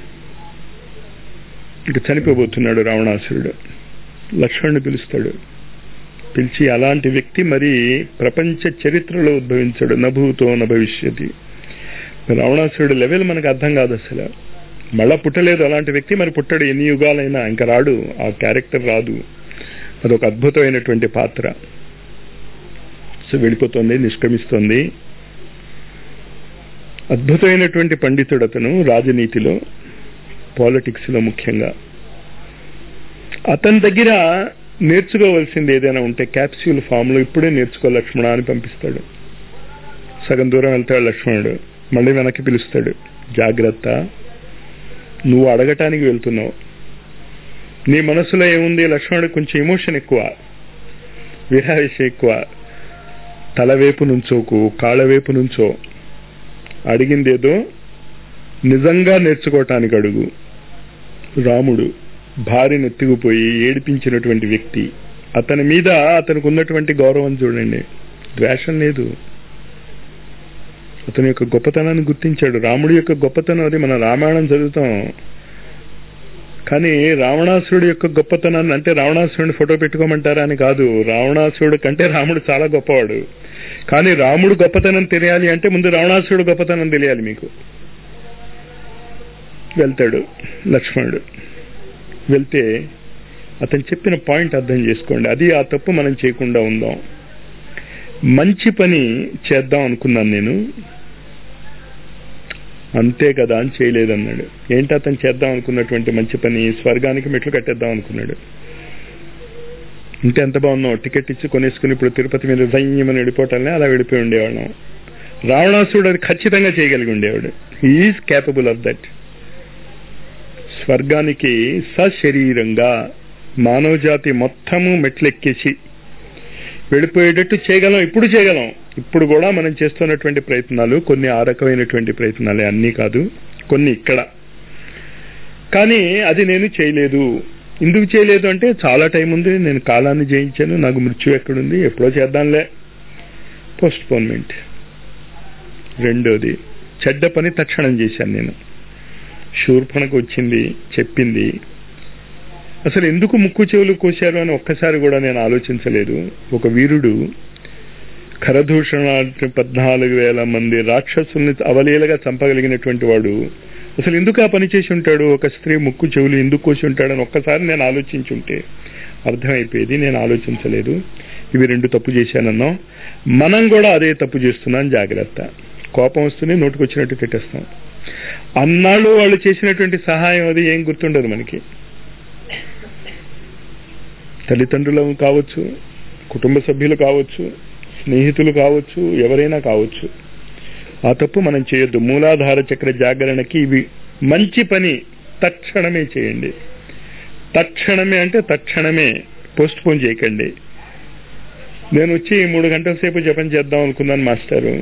ఇక చనిపోబోతున్నాడు రావణాసురుడు లక్ష్మణుడు పిలుస్తాడు పిలిచి అలాంటి వ్యక్తి మరి ప్రపంచ చరిత్రలో ఉద్భవించాడు నభూతో నభవిష్యతి రావణాసురుడు లెవెల్ మనకు అర్థం కాదు అసలు మళ్ళా పుట్టలేదు అలాంటి వ్యక్తి మరి పుట్టాడు ఎన్ని యుగాలైనా ఇంకా రాడు ఆ క్యారెక్టర్ రాదు అదొక అద్భుతమైనటువంటి పాత్ర సో వెళ్ళిపోతుంది నిష్క్రమిస్తోంది అద్భుతమైనటువంటి పండితుడు అతను రాజనీతిలో పాలిటిక్స్ లో ముఖ్యంగా అతని దగ్గర నేర్చుకోవలసింది ఏదైనా ఉంటే క్యాప్స్యూల్ ఫామ్ లో ఇప్పుడే నేర్చుకో లక్ష్మణ అని పంపిస్తాడు సగం దూరం వెళ్తాడు లక్ష్మణుడు మళ్ళీ వెనక్కి పిలుస్తాడు జాగ్రత్త నువ్వు అడగటానికి వెళ్తున్నావు నీ మనసులో ఏముంది లక్ష్మణుడు కొంచెం ఎమోషన్ ఎక్కువ విరావేశం ఎక్కువ తలవైపు నుంచోకు కాళ్ళవైపు నుంచో అడిగిందేదో నిజంగా నేర్చుకోవటానికి అడుగు రాముడు భార్యను ఎత్తుకుపోయి ఏడిపించినటువంటి వ్యక్తి అతని మీద అతనికి ఉన్నటువంటి గౌరవం చూడండి ద్వేషం లేదు అతని యొక్క గొప్పతనాన్ని గుర్తించాడు రాముడి యొక్క గొప్పతనం అది మనం రామాయణం చదువుతాం కానీ రావణాసురుడి యొక్క గొప్పతనాన్ని అంటే రావణాసురుడిని ఫోటో పెట్టుకోమంటారా అని కాదు రావణాసురుడు కంటే రాముడు చాలా గొప్పవాడు కానీ రాముడు గొప్పతనం తెలియాలి అంటే ముందు రావణాసురుడు గొప్పతనం తెలియాలి మీకు వెళ్తాడు లక్ష్మణుడు వెళ్తే అతను చెప్పిన పాయింట్ అర్థం చేసుకోండి అది ఆ తప్పు మనం చేయకుండా ఉందాం మంచి పని చేద్దాం అనుకున్నాను నేను అంతే కదా అని చేయలేదన్నాడు ఏంటి అతను చేద్దాం అనుకున్నటువంటి మంచి పని స్వర్గానికి మెట్లు కట్టేద్దాం అనుకున్నాడు ఇంటే ఎంత బాగున్నావు టికెట్ ఇచ్చి కొనేసుకుని ఇప్పుడు తిరుపతి మీద దయ్యమని వెళ్ళిపోవటాలనే అలా వెళ్ళిపోయి ఉండేవాళ్ళం రావణాసుడు అది ఖచ్చితంగా చేయగలిగి ఉండేవాడు ఈజ్ క్యాపబుల్ ఆఫ్ దట్ స్వర్గానికి సశరీరంగా మానవ జాతి మొత్తము మెట్లెక్కేసి వెళ్ళిపోయేటట్టు చేయగలం ఇప్పుడు చేయగలం ఇప్పుడు కూడా మనం చేస్తున్నటువంటి ప్రయత్నాలు కొన్ని ఆ రకమైనటువంటి ప్రయత్నాలే అన్నీ కాదు కొన్ని ఇక్కడ కానీ అది నేను చేయలేదు ఎందుకు చేయలేదు అంటే చాలా టైం ఉంది నేను కాలాన్ని జయించాను నాకు మృత్యు ఎక్కడుంది ఎప్పుడో చేద్దాంలే పోస్ట్ పోన్మెంట్ రెండోది చెడ్డ పని తక్షణం చేశాను నేను శూర్పణకు వచ్చింది చెప్పింది అసలు ఎందుకు ముక్కు చెవులు కోశారు అని ఒక్కసారి కూడా నేను ఆలోచించలేదు ఒక వీరుడు ఖరదూషణ పద్నాలుగు వేల మంది రాక్షసుల్ని అవలీలగా చంపగలిగినటువంటి వాడు అసలు ఎందుకు ఆ పని చేసి ఉంటాడు ఒక స్త్రీ ముక్కు చెవులు ఎందుకు కోసి ఉంటాడని ఒక్కసారి నేను ఆలోచించుంటే అర్థమైపోయేది నేను ఆలోచించలేదు ఇవి రెండు తప్పు చేశానన్నాం మనం కూడా అదే తప్పు చేస్తున్నాం జాగ్రత్త కోపం వస్తూనే నోటుకు వచ్చినట్టు తిట్టేస్తాం అన్నాళ్ళు వాళ్ళు చేసినటువంటి సహాయం అది ఏం గుర్తుండదు మనకి తల్లిదండ్రులు కావచ్చు కుటుంబ సభ్యులు కావచ్చు స్నేహితులు కావచ్చు ఎవరైనా కావచ్చు ఆ తప్పు మనం చేయొద్దు మూలాధార చక్ర జాగరణకి ఇవి మంచి పని తక్షణమే చేయండి తక్షణమే అంటే తక్షణమే పోస్ట్ పోన్ చేయకండి నేను వచ్చి మూడు గంటల సేపు జపం చేద్దాం అనుకున్నాను మాస్టారు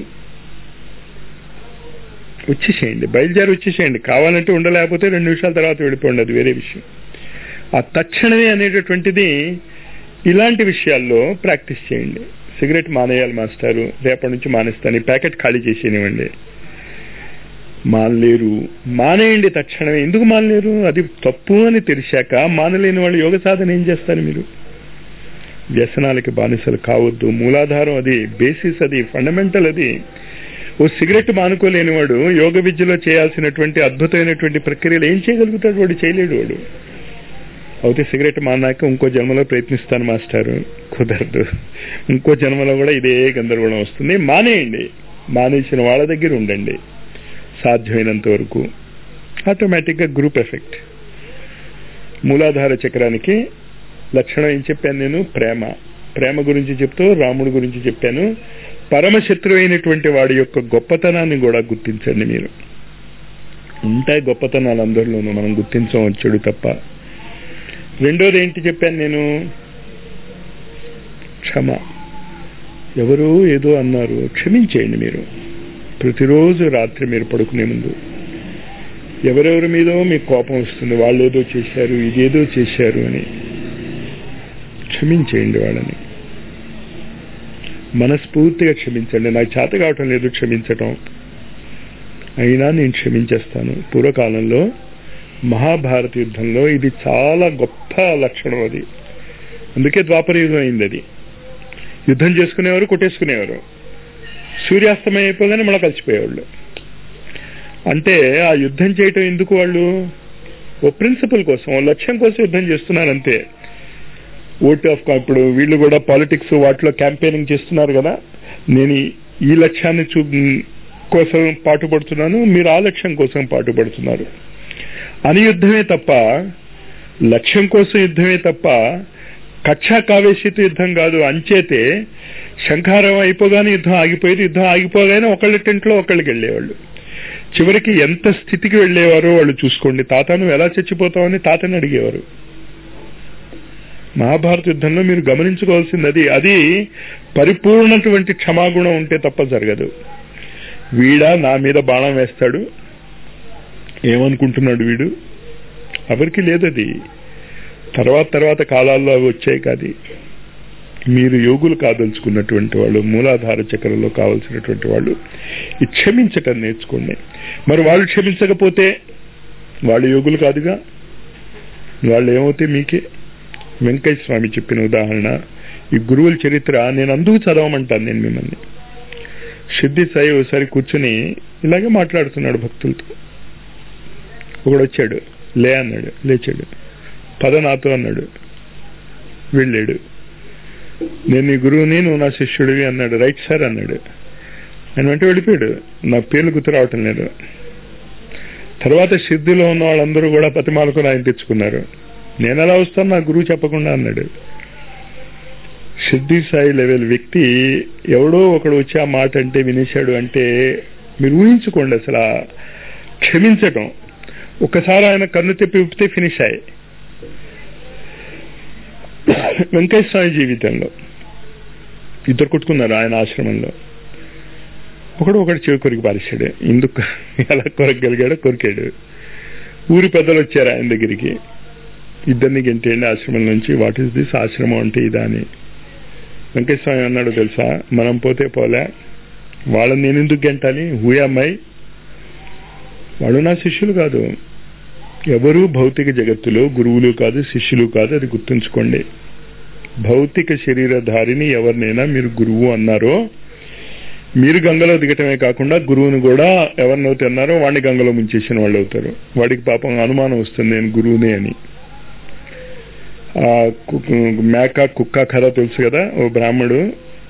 వచ్చేసేయండి బయలుదేరి వచ్చేసేయండి కావాలంటే ఉండలేకపోతే రెండు నిమిషాల తర్వాత వెళ్ళిపోండి అది వేరే విషయం ఆ తక్షణమే అనేటటువంటిది ఇలాంటి విషయాల్లో ప్రాక్టీస్ చేయండి సిగరెట్ మానేయాలి మాస్టారు రేపటి నుంచి మానేస్తాను ఈ ప్యాకెట్ ఖాళీ చేసేనివ్వండి మానలేరు మానేయండి తక్షణమే ఎందుకు మానలేరు అది తప్పు అని తెలిసాక మానలేని వాళ్ళు యోగ సాధన ఏం చేస్తారు మీరు వ్యసనాలకి బానిసలు కావద్దు మూలాధారం అది బేసిస్ అది ఫండమెంటల్ అది ఓ సిగరెట్ మానుకోలేని వాడు యోగ విద్యలో చేయాల్సినటువంటి అద్భుతమైనటువంటి ప్రక్రియలు ఏం చేయగలుగుతాడు వాడు చేయలేడు వాడు అయితే సిగరెట్ మానాక ఇంకో జన్మలో ప్రయత్నిస్తాను మాస్టారు కుదరదు ఇంకో జన్మలో కూడా ఇదే గందరగోళం వస్తుంది మానేయండి మానేసిన వాళ్ళ దగ్గర ఉండండి సాధ్యమైనంత వరకు ఆటోమేటిక్గా గ్రూప్ ఎఫెక్ట్ మూలాధార చక్రానికి లక్షణం ఏం చెప్పాను నేను ప్రేమ ప్రేమ గురించి చెప్తూ రాముడి గురించి చెప్పాను పరమశత్రు అయినటువంటి వాడి యొక్క గొప్పతనాన్ని కూడా గుర్తించండి మీరు ఉంటాయి గొప్పతనాలు అందరిలోనూ మనం గుర్తించవచ్చుడు తప్ప రెండోది ఏంటి చెప్పాను నేను క్షమ ఎవరు ఏదో అన్నారు క్షమించేయండి మీరు ప్రతిరోజు రాత్రి మీరు పడుకునే ముందు ఎవరెవరి మీదో మీకు కోపం వస్తుంది వాళ్ళు ఏదో చేశారు ఇదేదో చేశారు అని క్షమించేయండి వాళ్ళని మనస్ఫూర్తిగా క్షమించండి నాకు చేత కావటం లేదు క్షమించటం అయినా నేను క్షమించేస్తాను పూర్వకాలంలో మహాభారత యుద్ధంలో ఇది చాలా గొప్ప లక్షణం అది అందుకే ద్వాపర యుగం అయింది అది యుద్ధం చేసుకునేవారు కొట్టేసుకునేవారు సూర్యాస్తమయం అయిపోగానే మళ్ళీ కలిసిపోయేవాళ్ళు అంటే ఆ యుద్ధం చేయటం ఎందుకు వాళ్ళు ఓ ప్రిన్సిపల్ కోసం ఓ లక్ష్యం కోసం యుద్ధం చేస్తున్నారు అంతే ఓట్ ఆఫ్ ఇప్పుడు వీళ్ళు కూడా పాలిటిక్స్ వాటిలో క్యాంపెయినింగ్ చేస్తున్నారు కదా నేను ఈ లక్ష్యాన్ని చూ కోసం పాటుపడుతున్నాను మీరు ఆ లక్ష్యం కోసం పాటుపడుతున్నారు అని యుద్ధమే తప్ప లక్ష్యం కోసం యుద్ధమే తప్ప కక్షా కావేశిత యుద్ధం కాదు అంచేతే శంఖారం అయిపోగానే యుద్ధం ఆగిపోయేది యుద్ధం ఆగిపోగానే ఒకళ్ళ టెంట్లో ఒకళ్ళకి వెళ్ళేవాళ్ళు చివరికి ఎంత స్థితికి వెళ్ళేవారో వాళ్ళు చూసుకోండి తాత నువ్వు ఎలా చచ్చిపోతావని తాతని అడిగేవారు మహాభారత యుద్ధంలో మీరు గమనించుకోవాల్సింది అది అది పరిపూర్ణటువంటి క్షమాగుణం ఉంటే తప్ప జరగదు వీడా నా మీద బాణం వేస్తాడు ఏమనుకుంటున్నాడు వీడు ఎవరికి లేదది తర్వాత తర్వాత కాలాల్లో అవి వచ్చాయి కాదు మీరు యోగులు కాదలుచుకున్నటువంటి వాళ్ళు మూలాధార చక్రంలో కావలసినటువంటి వాళ్ళు ఈ క్షమించటం నేర్చుకోండి మరి వాళ్ళు క్షమించకపోతే వాళ్ళు యోగులు కాదుగా వాళ్ళు ఏమవుతే మీకే వెంకయ్య స్వామి చెప్పిన ఉదాహరణ ఈ గురువుల చరిత్ర నేను అందుకు చదవమంటాను నేను మిమ్మల్ని సిద్ధి సాయి ఒకసారి కూర్చుని ఇలాగే మాట్లాడుతున్నాడు భక్తులతో ఒకడు వచ్చాడు లే అన్నాడు లేచాడు పద నాతో అన్నాడు వెళ్ళాడు నేను నీ గురువుని నువ్వు నా శిష్యుడివి అన్నాడు రైట్ సార్ అన్నాడు ఆయన వెంట వెళ్ళిపోయాడు నా పేర్లు గుర్తు రావటం లేదు తర్వాత సిద్ధిలో ఉన్న వాళ్ళందరూ కూడా పతిమాలకు ఆయన తెచ్చుకున్నారు నేను ఎలా వస్తాను నా గురువు చెప్పకుండా అన్నాడు సిద్ధి సాయి లెవెల్ వ్యక్తి ఎవడో ఒకడు వచ్చి ఆ మాట అంటే వినేశాడు అంటే మీరు ఊహించుకోండి అసలు క్షమించటం ఒకసారి ఆయన కన్ను తెప్పి ఉప్పితే ఫినిష్ అయ్యి వెంకయ్య స్వామి జీవితంలో ఇద్దరు కొట్టుకున్నారు ఆయన ఆశ్రమంలో ఒకడు ఒకటి చెవి కొరికి పారేశాడు ఎందుకు ఎలా కొరకగలిగాడో కొరికాడు ఊరి పెద్దలు వచ్చారు ఆయన దగ్గరికి ఇద్దరిని గెంటేయండి ఆశ్రమం నుంచి వాట్ ఈస్ దిస్ ఆశ్రమం అంటే ఇదా అని వెంకటస్వామి అన్నాడు తెలుసా మనం పోతే పోలే వాళ్ళని నేను ఎందుకు గెంటాలి హూయమ్మాయి వాళ్ళు నా శిష్యులు కాదు ఎవరు భౌతిక జగత్తులో గురువులు కాదు శిష్యులు కాదు అది గుర్తుంచుకోండి భౌతిక శరీరధారిని ఎవరినైనా మీరు గురువు అన్నారో మీరు గంగలో దిగటమే కాకుండా గురువుని కూడా ఎవరినైతే అన్నారో వాడిని గంగలో ముంచేసిన వాళ్ళు అవుతారు వాడికి పాపం అనుమానం వస్తుంది నేను గురువునే అని ఆ మేక కుక్క కథ తెలుసు కదా ఓ బ్రాహ్మడు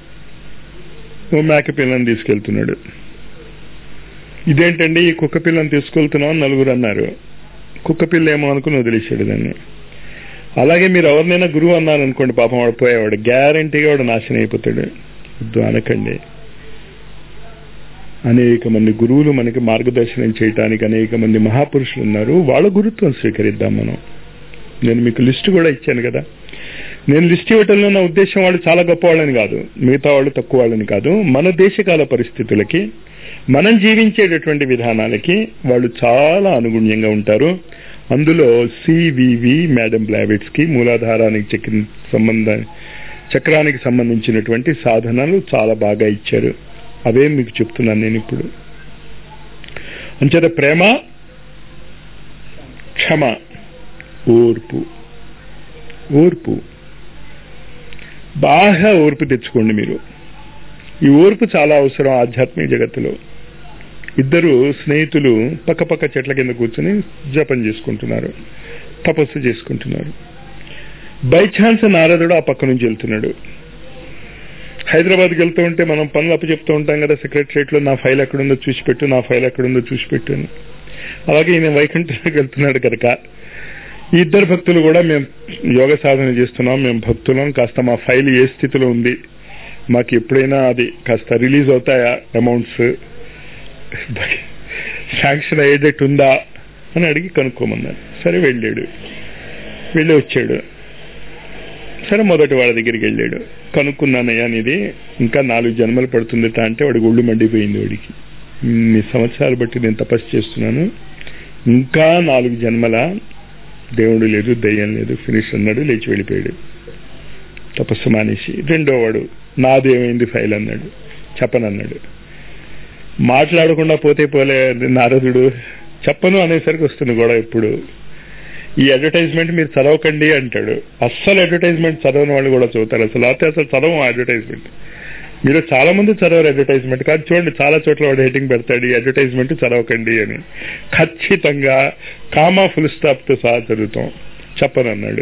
ఓ మేక పిల్లని తీసుకెళ్తున్నాడు ఇదేంటండి ఈ కుక్క పిల్లని తీసుకెళ్తున్నాం అని నలుగురు అన్నారు కుక్క పిల్ల ఏమో అనుకుని వదిలేశాడు దాన్ని అలాగే మీరు ఎవరినైనా గురువు అన్నారనుకోండి పాపం వాడు పోయేవాడు గ్యారంటీగా వాడు నాశనం అయిపోతాడు వద్దు అనకండి అనేక మంది గురువులు మనకి మార్గదర్శనం చేయటానికి అనేక మంది మహాపురుషులు ఉన్నారు వాళ్ళ గురుత్వం స్వీకరిద్దాం మనం నేను మీకు లిస్ట్ కూడా ఇచ్చాను కదా నేను లిస్ట్ ఇవ్వటంలో నా ఉద్దేశం వాళ్ళు చాలా గొప్ప వాళ్ళని కాదు మిగతా వాళ్ళు తక్కువ వాళ్ళని కాదు మన దేశకాల పరిస్థితులకి మనం జీవించేటటువంటి విధానాలకి వాళ్ళు చాలా అనుగుణ్యంగా ఉంటారు అందులో సివివి మేడం బ్లావెట్స్ కి మూలాధారానికి చక్ర సంబంధ చక్రానికి సంబంధించినటువంటి సాధనలు చాలా బాగా ఇచ్చారు అవే మీకు చెప్తున్నాను నేను ఇప్పుడు అంచేత ప్రేమ క్షమ ఓర్పు ఓర్పు బాగా ఓర్పు తెచ్చుకోండి మీరు ఈ ఓర్పు చాలా అవసరం ఆధ్యాత్మిక జగత్తులో ఇద్దరు స్నేహితులు పక్కపక్క చెట్ల కింద కూర్చొని జపం చేసుకుంటున్నారు తపస్సు చేసుకుంటున్నారు బై ఛాన్స్ నారదుడు ఆ పక్క నుంచి వెళ్తున్నాడు హైదరాబాద్కి వెళ్తూ ఉంటే మనం పనులు అప్పు చెప్తూ ఉంటాం కదా సెక్రటరియట్ లో నా ఫైల్ ఎక్కడుందో చూసి పెట్టు నా ఫైల్ ఎక్కడుందో చూసి పెట్టు అని అలాగే ఈయన వైకుంఠంలోకి వెళ్తున్నాడు కనుక ఈ ఇద్దరు భక్తులు కూడా మేము యోగ సాధన చేస్తున్నాం మేము భక్తులం కాస్త మా ఫైల్ ఏ స్థితిలో ఉంది మాకు ఎప్పుడైనా అది కాస్త రిలీజ్ అవుతాయా అమౌంట్స్ శాంక్షన్ అయ్యేటట్టు ఉందా అని అడిగి కనుక్కోమన్నారు సరే వెళ్ళాడు వెళ్ళి వచ్చాడు సరే మొదటి వాళ్ళ దగ్గరికి వెళ్ళాడు కనుక్కున్నానయ్యా నీది ఇంకా నాలుగు జన్మలు పడుతుందట అంటే వాడికి ఒళ్ళు మండిపోయింది వాడికి ఇన్ని సంవత్సరాలు బట్టి నేను తపస్సు చేస్తున్నాను ఇంకా నాలుగు జన్మల దేవుడు లేదు దయ్యం లేదు ఫినిష్ అన్నాడు లేచి వెళ్ళిపోయాడు తపస్సు మానేసి రెండో వాడు నాదేమైంది ఫైల్ అన్నాడు చెప్పనన్నాడు మాట్లాడకుండా పోతే పోలే నారదుడు చెప్పను అనేసరికి వస్తుంది గొడవ ఇప్పుడు ఈ అడ్వర్టైజ్మెంట్ మీరు చదవకండి అంటాడు అస్సలు అడ్వర్టైజ్మెంట్ చదవని వాళ్ళు కూడా చదువుతారు అసలు అయితే అసలు చదవం అడ్వర్టైజ్మెంట్ మీరు చాలా మంది చదవరు అడ్వర్టైజ్మెంట్ కాదు చూడండి చాలా చోట్ల వాడు హెటింగ్ పెడతాడు ఈ అడ్వర్టైజ్మెంట్ చదవకండి అని ఖచ్చితంగా కామా ఫుల్ స్టాప్ తో సహా చదువుతాం చెప్పనన్నాడు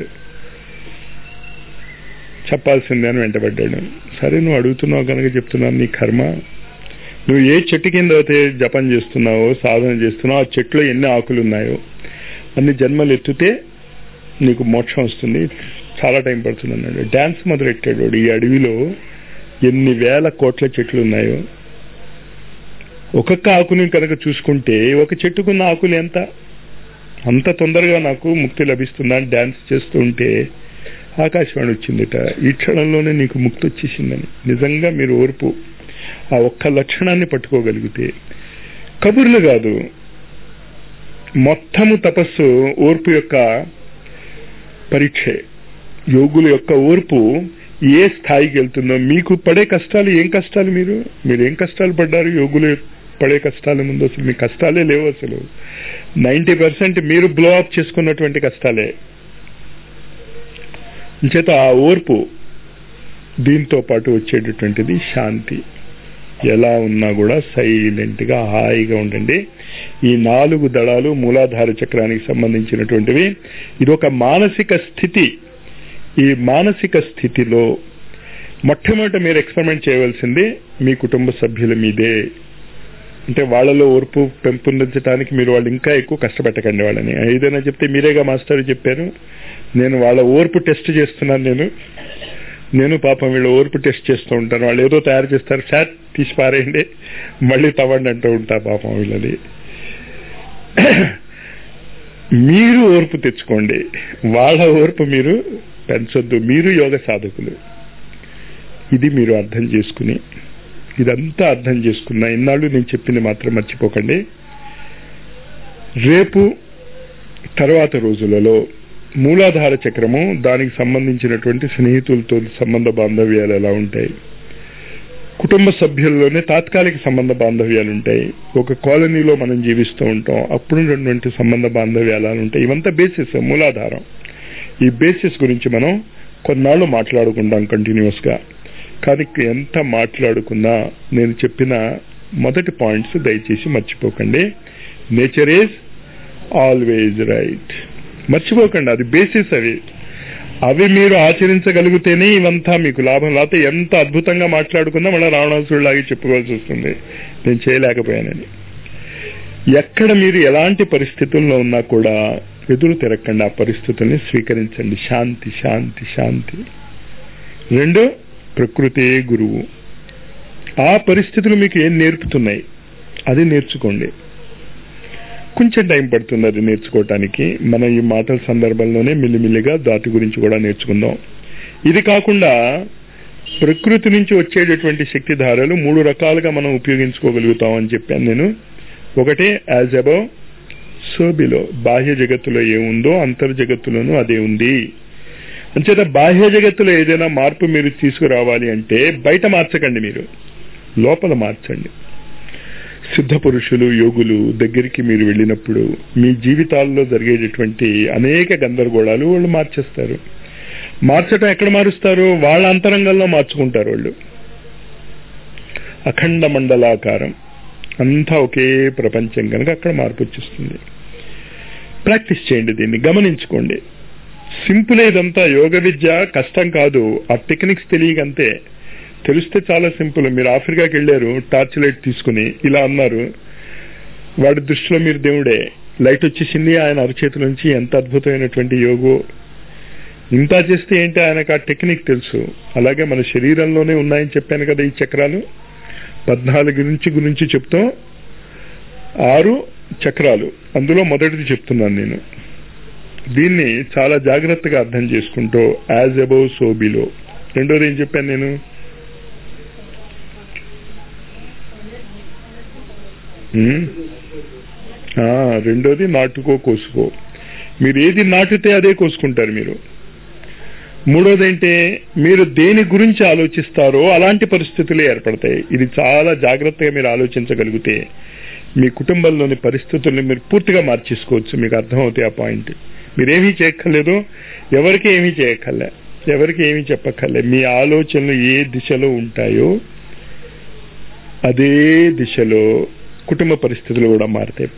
చెప్పాల్సిందే అని వెంటబడ్డాడు సరే నువ్వు అడుగుతున్నావు కనుక చెప్తున్నాను నీ కర్మ నువ్వు ఏ చెట్టు కింద అయితే జపం చేస్తున్నావో సాధన చేస్తున్నావో ఆ చెట్లో ఎన్ని ఆకులు ఉన్నాయో అన్ని జన్మలు ఎత్తితే నీకు మోక్షం వస్తుంది చాలా టైం పడుతుంది అన్నాడు డ్యాన్స్ మొదలెట్టాడు వాడు ఈ అడవిలో ఎన్ని వేల కోట్ల చెట్లు ఉన్నాయో ఒక్కొక్క ఆకుని కనుక చూసుకుంటే ఒక చెట్టుకున్న ఆకులు ఎంత అంత తొందరగా నాకు ముక్తి లభిస్తుందా అని డ్యాన్స్ చేస్తూ ఉంటే ఆకాశవాణి వచ్చిందిట ఈ క్షణంలోనే నీకు ముక్తి వచ్చేసిందని నిజంగా మీరు ఓర్పు ఆ ఒక్క లక్షణాన్ని పట్టుకోగలిగితే కబుర్లు కాదు మొత్తము తపస్సు ఓర్పు యొక్క పరీక్షే యోగుల యొక్క ఓర్పు ఏ స్థాయికి వెళ్తుందో మీకు పడే కష్టాలు ఏం కష్టాలు మీరు మీరు ఏం కష్టాలు పడ్డారు యోగులు పడే కష్టాల ముందు అసలు మీ కష్టాలే లేవు అసలు నైంటీ పర్సెంట్ మీరు బ్లో అప్ చేసుకున్నటువంటి కష్టాలే చేత ఆ ఓర్పు దీంతో పాటు వచ్చేటటువంటిది శాంతి ఎలా ఉన్నా కూడా సైలెంట్ గా హాయిగా ఉండండి ఈ నాలుగు దళాలు మూలాధార చక్రానికి సంబంధించినటువంటివి ఇది ఒక మానసిక స్థితి ఈ మానసిక స్థితిలో మొట్టమొదట మీరు ఎక్స్పెరిమెంట్ చేయవలసింది మీ కుటుంబ సభ్యుల మీదే అంటే వాళ్ళలో ఓర్పు పెంపొందించడానికి మీరు వాళ్ళు ఇంకా ఎక్కువ కష్టపెట్టకండి వాళ్ళని ఏదైనా చెప్తే మీరేగా మాస్టర్ చెప్పారు నేను వాళ్ళ ఓర్పు టెస్ట్ చేస్తున్నాను నేను నేను పాపం వీళ్ళు ఓర్పు టెస్ట్ చేస్తూ ఉంటాను వాళ్ళు ఏదో తయారు చేస్తారు చాట్ తీసి పారేయండి మళ్ళీ తవ్వండి అంటూ ఉంటా పాపం వీళ్ళని మీరు ఓర్పు తెచ్చుకోండి వాళ్ళ ఓర్పు మీరు పెంచొద్దు మీరు యోగ సాధకులు ఇది మీరు అర్థం చేసుకుని ఇదంతా అర్థం చేసుకున్నా ఇన్నాళ్ళు నేను చెప్పింది మాత్రం మర్చిపోకండి రేపు తర్వాత రోజులలో మూలాధార చక్రము దానికి సంబంధించినటువంటి స్నేహితులతో సంబంధ బాంధవ్యాలు ఎలా ఉంటాయి కుటుంబ సభ్యుల్లోనే తాత్కాలిక సంబంధ బాంధవ్యాలు ఉంటాయి ఒక కాలనీలో మనం జీవిస్తూ ఉంటాం అప్పుడున్నటువంటి సంబంధ బాంధవ్యాలు ఎలా ఉంటాయి ఇవంతా బేసిస్ మూలాధారం ఈ బేసిస్ గురించి మనం కొన్నాళ్ళు మాట్లాడుకుంటాం కంటిన్యూస్ గా కానీ ఎంత మాట్లాడుకున్నా నేను చెప్పిన మొదటి పాయింట్స్ దయచేసి మర్చిపోకండి నేచర్ ఈజ్ ఆల్వేజ్ రైట్ మర్చిపోకండి అది బేసిస్ అవి అవి మీరు ఆచరించగలిగితేనే ఇవంతా మీకు లాభం లేకపోతే ఎంత అద్భుతంగా మాట్లాడుకున్నా మళ్ళీ రావణాసుడు లాగే చెప్పుకోవాల్సి వస్తుంది నేను చేయలేకపోయానని ఎక్కడ మీరు ఎలాంటి పరిస్థితుల్లో ఉన్నా కూడా ఎదురు తిరగకండి ఆ పరిస్థితుల్ని స్వీకరించండి శాంతి శాంతి శాంతి రెండు ప్రకృతే గురువు ఆ పరిస్థితులు మీకు ఏం నేర్పుతున్నాయి అది నేర్చుకోండి కొంచెం టైం పడుతుంది అది నేర్చుకోవటానికి మన ఈ మాటల సందర్భంలోనే మిల్లిమిల్లిగా దాటి గురించి కూడా నేర్చుకుందాం ఇది కాకుండా ప్రకృతి నుంచి వచ్చేటటువంటి శక్తి ధారలు మూడు రకాలుగా మనం ఉపయోగించుకోగలుగుతాం అని చెప్పాను నేను ఒకటి యాజ్ అబౌవ్ సో బిలో బాహ్య జగత్తులో ఏముందో అంతర్ జగత్తులోనూ అదే ఉంది అంచేత బాహ్య జగత్తులో ఏదైనా మార్పు మీరు తీసుకురావాలి అంటే బయట మార్చకండి మీరు లోపల మార్చండి సిద్ధ పురుషులు యోగులు దగ్గరికి మీరు వెళ్ళినప్పుడు మీ జీవితాల్లో జరిగేటటువంటి అనేక గందరగోళాలు వాళ్ళు మార్చేస్తారు మార్చటం ఎక్కడ మారుస్తారు వాళ్ళ అంతరంగంలో మార్చుకుంటారు వాళ్ళు అఖండ మండలాకారం అంతా ఒకే ప్రపంచం కనుక అక్కడ మార్పు వచ్చేస్తుంది ప్రాక్టీస్ చేయండి దీన్ని గమనించుకోండి సింపుల్ ఇదంతా యోగ విద్య కష్టం కాదు ఆ టెక్నిక్స్ తెలియకంతే తెలిస్తే చాలా సింపుల్ మీరు ఆఫ్రికాకి వెళ్ళారు టార్చ్ లైట్ తీసుకుని ఇలా అన్నారు వాడి దృష్టిలో మీరు దేవుడే లైట్ వచ్చేసింది ఆయన అరచేతి నుంచి ఎంత అద్భుతమైనటువంటి యోగో ఇంత చేస్తే ఏంటి ఆయనకు ఆ టెక్నిక్ తెలుసు అలాగే మన శరీరంలోనే ఉన్నాయని చెప్పాను కదా ఈ చక్రాలు పద్నాలుగు నుంచి గురించి చెప్తాం ఆరు చక్రాలు అందులో మొదటిది చెప్తున్నాను నేను దీన్ని చాలా జాగ్రత్తగా అర్థం చేసుకుంటూ యాజ్ అబౌవ్ సో బిలో రెండోది ఏం చెప్పాను నేను రెండోది నాటుకో కోసుకో మీరు ఏది నాటితే అదే కోసుకుంటారు మీరు మూడోది ఏంటి మీరు దేని గురించి ఆలోచిస్తారో అలాంటి పరిస్థితులు ఏర్పడతాయి ఇది చాలా జాగ్రత్తగా మీరు ఆలోచించగలిగితే మీ కుటుంబంలోని పరిస్థితుల్ని మీరు పూర్తిగా మార్చేసుకోవచ్చు మీకు అర్థమవుతాయి ఆ పాయింట్ మీరేమీ చేయక్కర్లేదు ఎవరికి ఏమీ చేయక్కర్లే ఎవరికి ఏమీ చెప్పక్కర్లే మీ ఆలోచనలు ఏ దిశలో ఉంటాయో అదే దిశలో కుటుంబ పరిస్థితులు కూడా మారుతాయి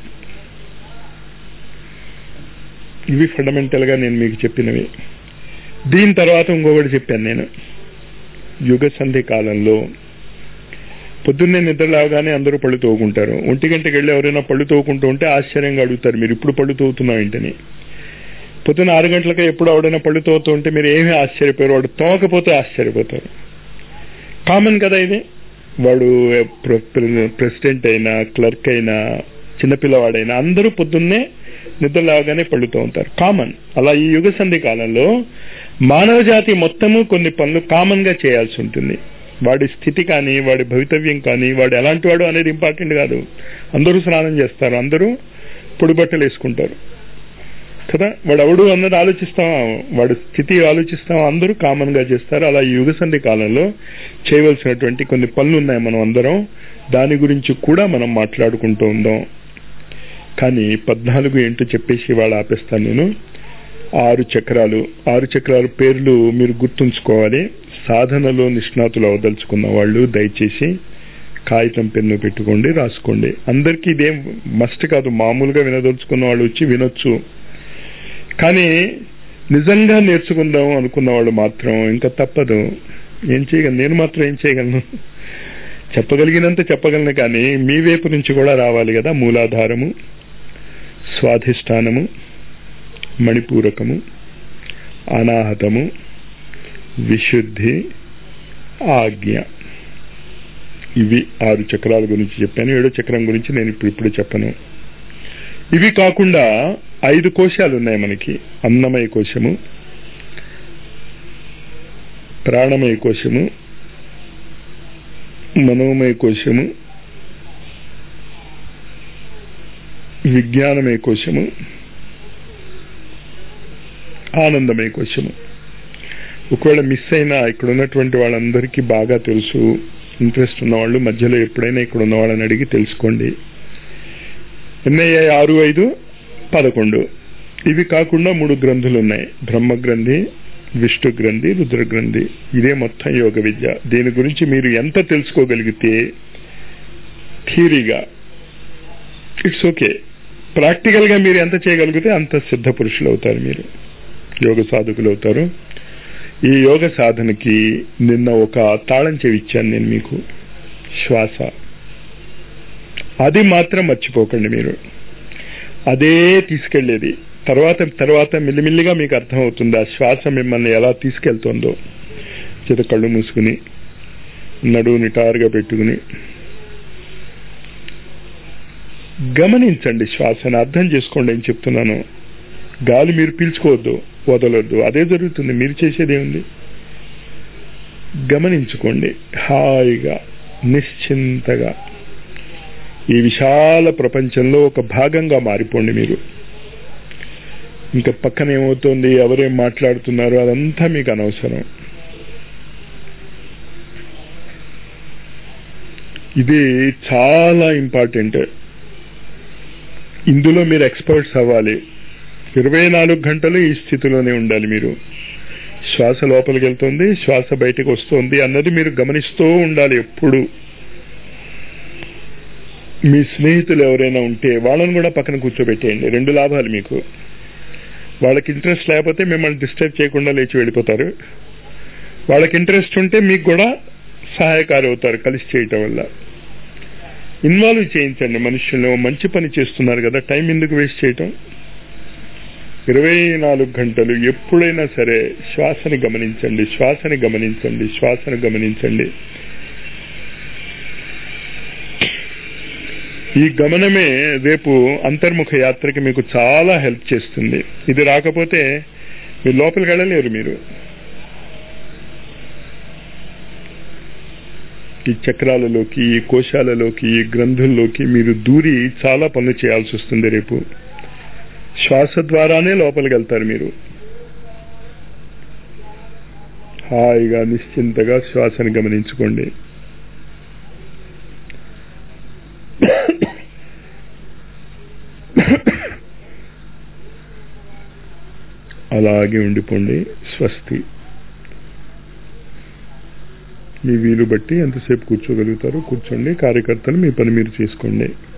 ఇవి ఫండమెంటల్ గా నేను మీకు చెప్పినవి దీని తర్వాత ఇంకొకటి చెప్పాను నేను యుగ సంధి కాలంలో పొద్దున్నే నిద్ర లేవగానే అందరూ పళ్ళు తోగుకుంటారు ఒంటి గంటకి వెళ్ళి ఎవరైనా పళ్ళు తోగుకుంటూ ఉంటే ఆశ్చర్యంగా అడుగుతారు మీరు ఇప్పుడు పళ్ళు తోగుతున్నావు ఏంటని పొద్దున్న ఆరు గంటలకే ఎప్పుడు ఎవడైనా పళ్ళు తోగుతూ ఉంటే మీరు ఏమీ ఆశ్చర్యపోయారు వాడు తోకపోతే ఆశ్చర్యపోతారు కామన్ కదా ఇది వాడు ప్రెసిడెంట్ అయినా క్లర్క్ అయినా చిన్నపిల్లవాడైనా అందరూ పొద్దున్నే నిద్ర లేవగానే పళ్ళుతూ ఉంటారు కామన్ అలా ఈ యుగ సంధి కాలంలో మానవ జాతి మొత్తము కొన్ని పనులు కామన్ గా చేయాల్సి ఉంటుంది వాడి స్థితి కానీ వాడి భవితవ్యం కానీ వాడు ఎలాంటి వాడు అనేది ఇంపార్టెంట్ కాదు అందరూ స్నానం చేస్తారు అందరూ పొడి బట్టలు వేసుకుంటారు కదా వాడు ఎవడు అన్నది ఆలోచిస్తాం వాడు స్థితి ఆలోచిస్తాం అందరూ కామన్ గా చేస్తారు అలా ఈ యుగసంధి కాలంలో చేయవలసినటువంటి కొన్ని పనులు ఉన్నాయి మనం అందరం దాని గురించి కూడా మనం మాట్లాడుకుంటూ ఉందాం కానీ పద్నాలుగు ఏంటో చెప్పేసి వాళ్ళు ఆపేస్తాను నేను ఆరు చక్రాలు ఆరు చక్రాల పేర్లు మీరు గుర్తుంచుకోవాలి సాధనలో నిష్ణాతులు అవదలుచుకున్న వాళ్ళు దయచేసి కాగితం పెన్ను పెట్టుకోండి రాసుకోండి అందరికీ ఇదేం మస్ట్ కాదు మామూలుగా వినదలుచుకున్న వాళ్ళు వచ్చి వినొచ్చు కానీ నిజంగా నేర్చుకుందాం అనుకున్న వాళ్ళు మాత్రం ఇంకా తప్పదు ఏం చేయగలను నేను మాత్రం ఏం చేయగలను చెప్పగలిగినంత చెప్పగలను కానీ మీ వైపు నుంచి కూడా రావాలి కదా మూలాధారము స్వాధిష్టానము మణిపూరకము అనాహతము విశుద్ధి ఆజ్ఞ ఇవి ఆరు చక్రాల గురించి చెప్పాను ఏడో చక్రం గురించి నేను ఇప్పుడు ఇప్పుడు చెప్పను ఇవి కాకుండా ఐదు కోశాలు ఉన్నాయి మనకి అన్నమయ కోశము ప్రాణమయ కోశము మనోమయ కోశము విజ్ఞానమయ కోశము ఆనందమయ కోశము ఒకవేళ మిస్ అయినా ఇక్కడ ఉన్నటువంటి వాళ్ళందరికీ బాగా తెలుసు ఇంట్రెస్ట్ ఉన్న వాళ్ళు మధ్యలో ఎప్పుడైనా ఇక్కడ ఉన్న వాళ్ళని అడిగి తెలుసుకోండి ఎన్నయ్యాయి ఆరు ఐదు పదకొండు ఇవి కాకుండా మూడు గ్రంథులు ఉన్నాయి బ్రహ్మ గ్రంథి విష్ణు గ్రంథి రుద్ర గ్రంథి ఇదే మొత్తం యోగ విద్య దీని గురించి మీరు ఎంత తెలుసుకోగలిగితే థియరీగా ఇట్స్ ఓకే ప్రాక్టికల్ గా మీరు ఎంత చేయగలిగితే అంత సిద్ధ పురుషులు అవుతారు మీరు యోగ సాధకులు అవుతారు ఈ యోగ సాధనకి నిన్న ఒక తాళం చెవి ఇచ్చాను నేను మీకు శ్వాస అది మాత్రం మర్చిపోకండి మీరు అదే తీసుకెళ్లేది తర్వాత తర్వాత మెల్లిమెల్లిగా మీకు అర్థమవుతుంది ఆ శ్వాస మిమ్మల్ని ఎలా తీసుకెళ్తుందో చేత కళ్ళు మూసుకుని నడువు నిటారుగా పెట్టుకుని గమనించండి శ్వాసను అర్థం చేసుకోండి ఏం చెప్తున్నాను గాలి మీరు పీల్చుకోవద్దు వదలొద్దు అదే జరుగుతుంది మీరు చేసేది ఏముంది గమనించుకోండి హాయిగా నిశ్చింతగా ఈ విశాల ప్రపంచంలో ఒక భాగంగా మారిపోండి మీరు ఇంకా పక్కన ఏమవుతోంది ఎవరేం మాట్లాడుతున్నారు అదంతా మీకు అనవసరం ఇది చాలా ఇంపార్టెంట్ ఇందులో మీరు ఎక్స్పర్ట్స్ అవ్వాలి ఇరవై నాలుగు గంటలు ఈ స్థితిలోనే ఉండాలి మీరు శ్వాస లోపలికి వెళ్తుంది శ్వాస బయటకు వస్తుంది అన్నది మీరు గమనిస్తూ ఉండాలి ఎప్పుడు మీ స్నేహితులు ఎవరైనా ఉంటే వాళ్ళని కూడా పక్కన కూర్చోబెట్టేయండి రెండు లాభాలు మీకు వాళ్ళకి ఇంట్రెస్ట్ లేకపోతే మిమ్మల్ని డిస్టర్బ్ చేయకుండా లేచి వెళ్ళిపోతారు వాళ్ళకి ఇంట్రెస్ట్ ఉంటే మీకు కూడా సహాయకారి అవుతారు కలిసి చేయటం వల్ల ఇన్వాల్వ్ చేయించండి మనుషులను మంచి పని చేస్తున్నారు కదా టైం ఎందుకు వేస్ట్ చేయటం ఇరవై నాలుగు గంటలు ఎప్పుడైనా సరే శ్వాసని గమనించండి శ్వాసని గమనించండి శ్వాసను గమనించండి ఈ గమనమే రేపు అంతర్ముఖ యాత్రకి మీకు చాలా హెల్ప్ చేస్తుంది ఇది రాకపోతే మీరు లోపలికి వెళ్ళలేరు మీరు ఈ చక్రాలలోకి ఈ కోశాలలోకి ఈ గ్రంథుల్లోకి మీరు దూరి చాలా పనులు చేయాల్సి వస్తుంది రేపు శ్వాస ద్వారానే లోపలికి వెళ్తారు మీరు హాయిగా నిశ్చింతగా శ్వాసను గమనించుకోండి అలాగే ఉండిపోండి స్వస్తి మీ వీలు బట్టి ఎంతసేపు కూర్చోగలుగుతారో కూర్చోండి కార్యకర్తలు మీ పని మీరు చేసుకోండి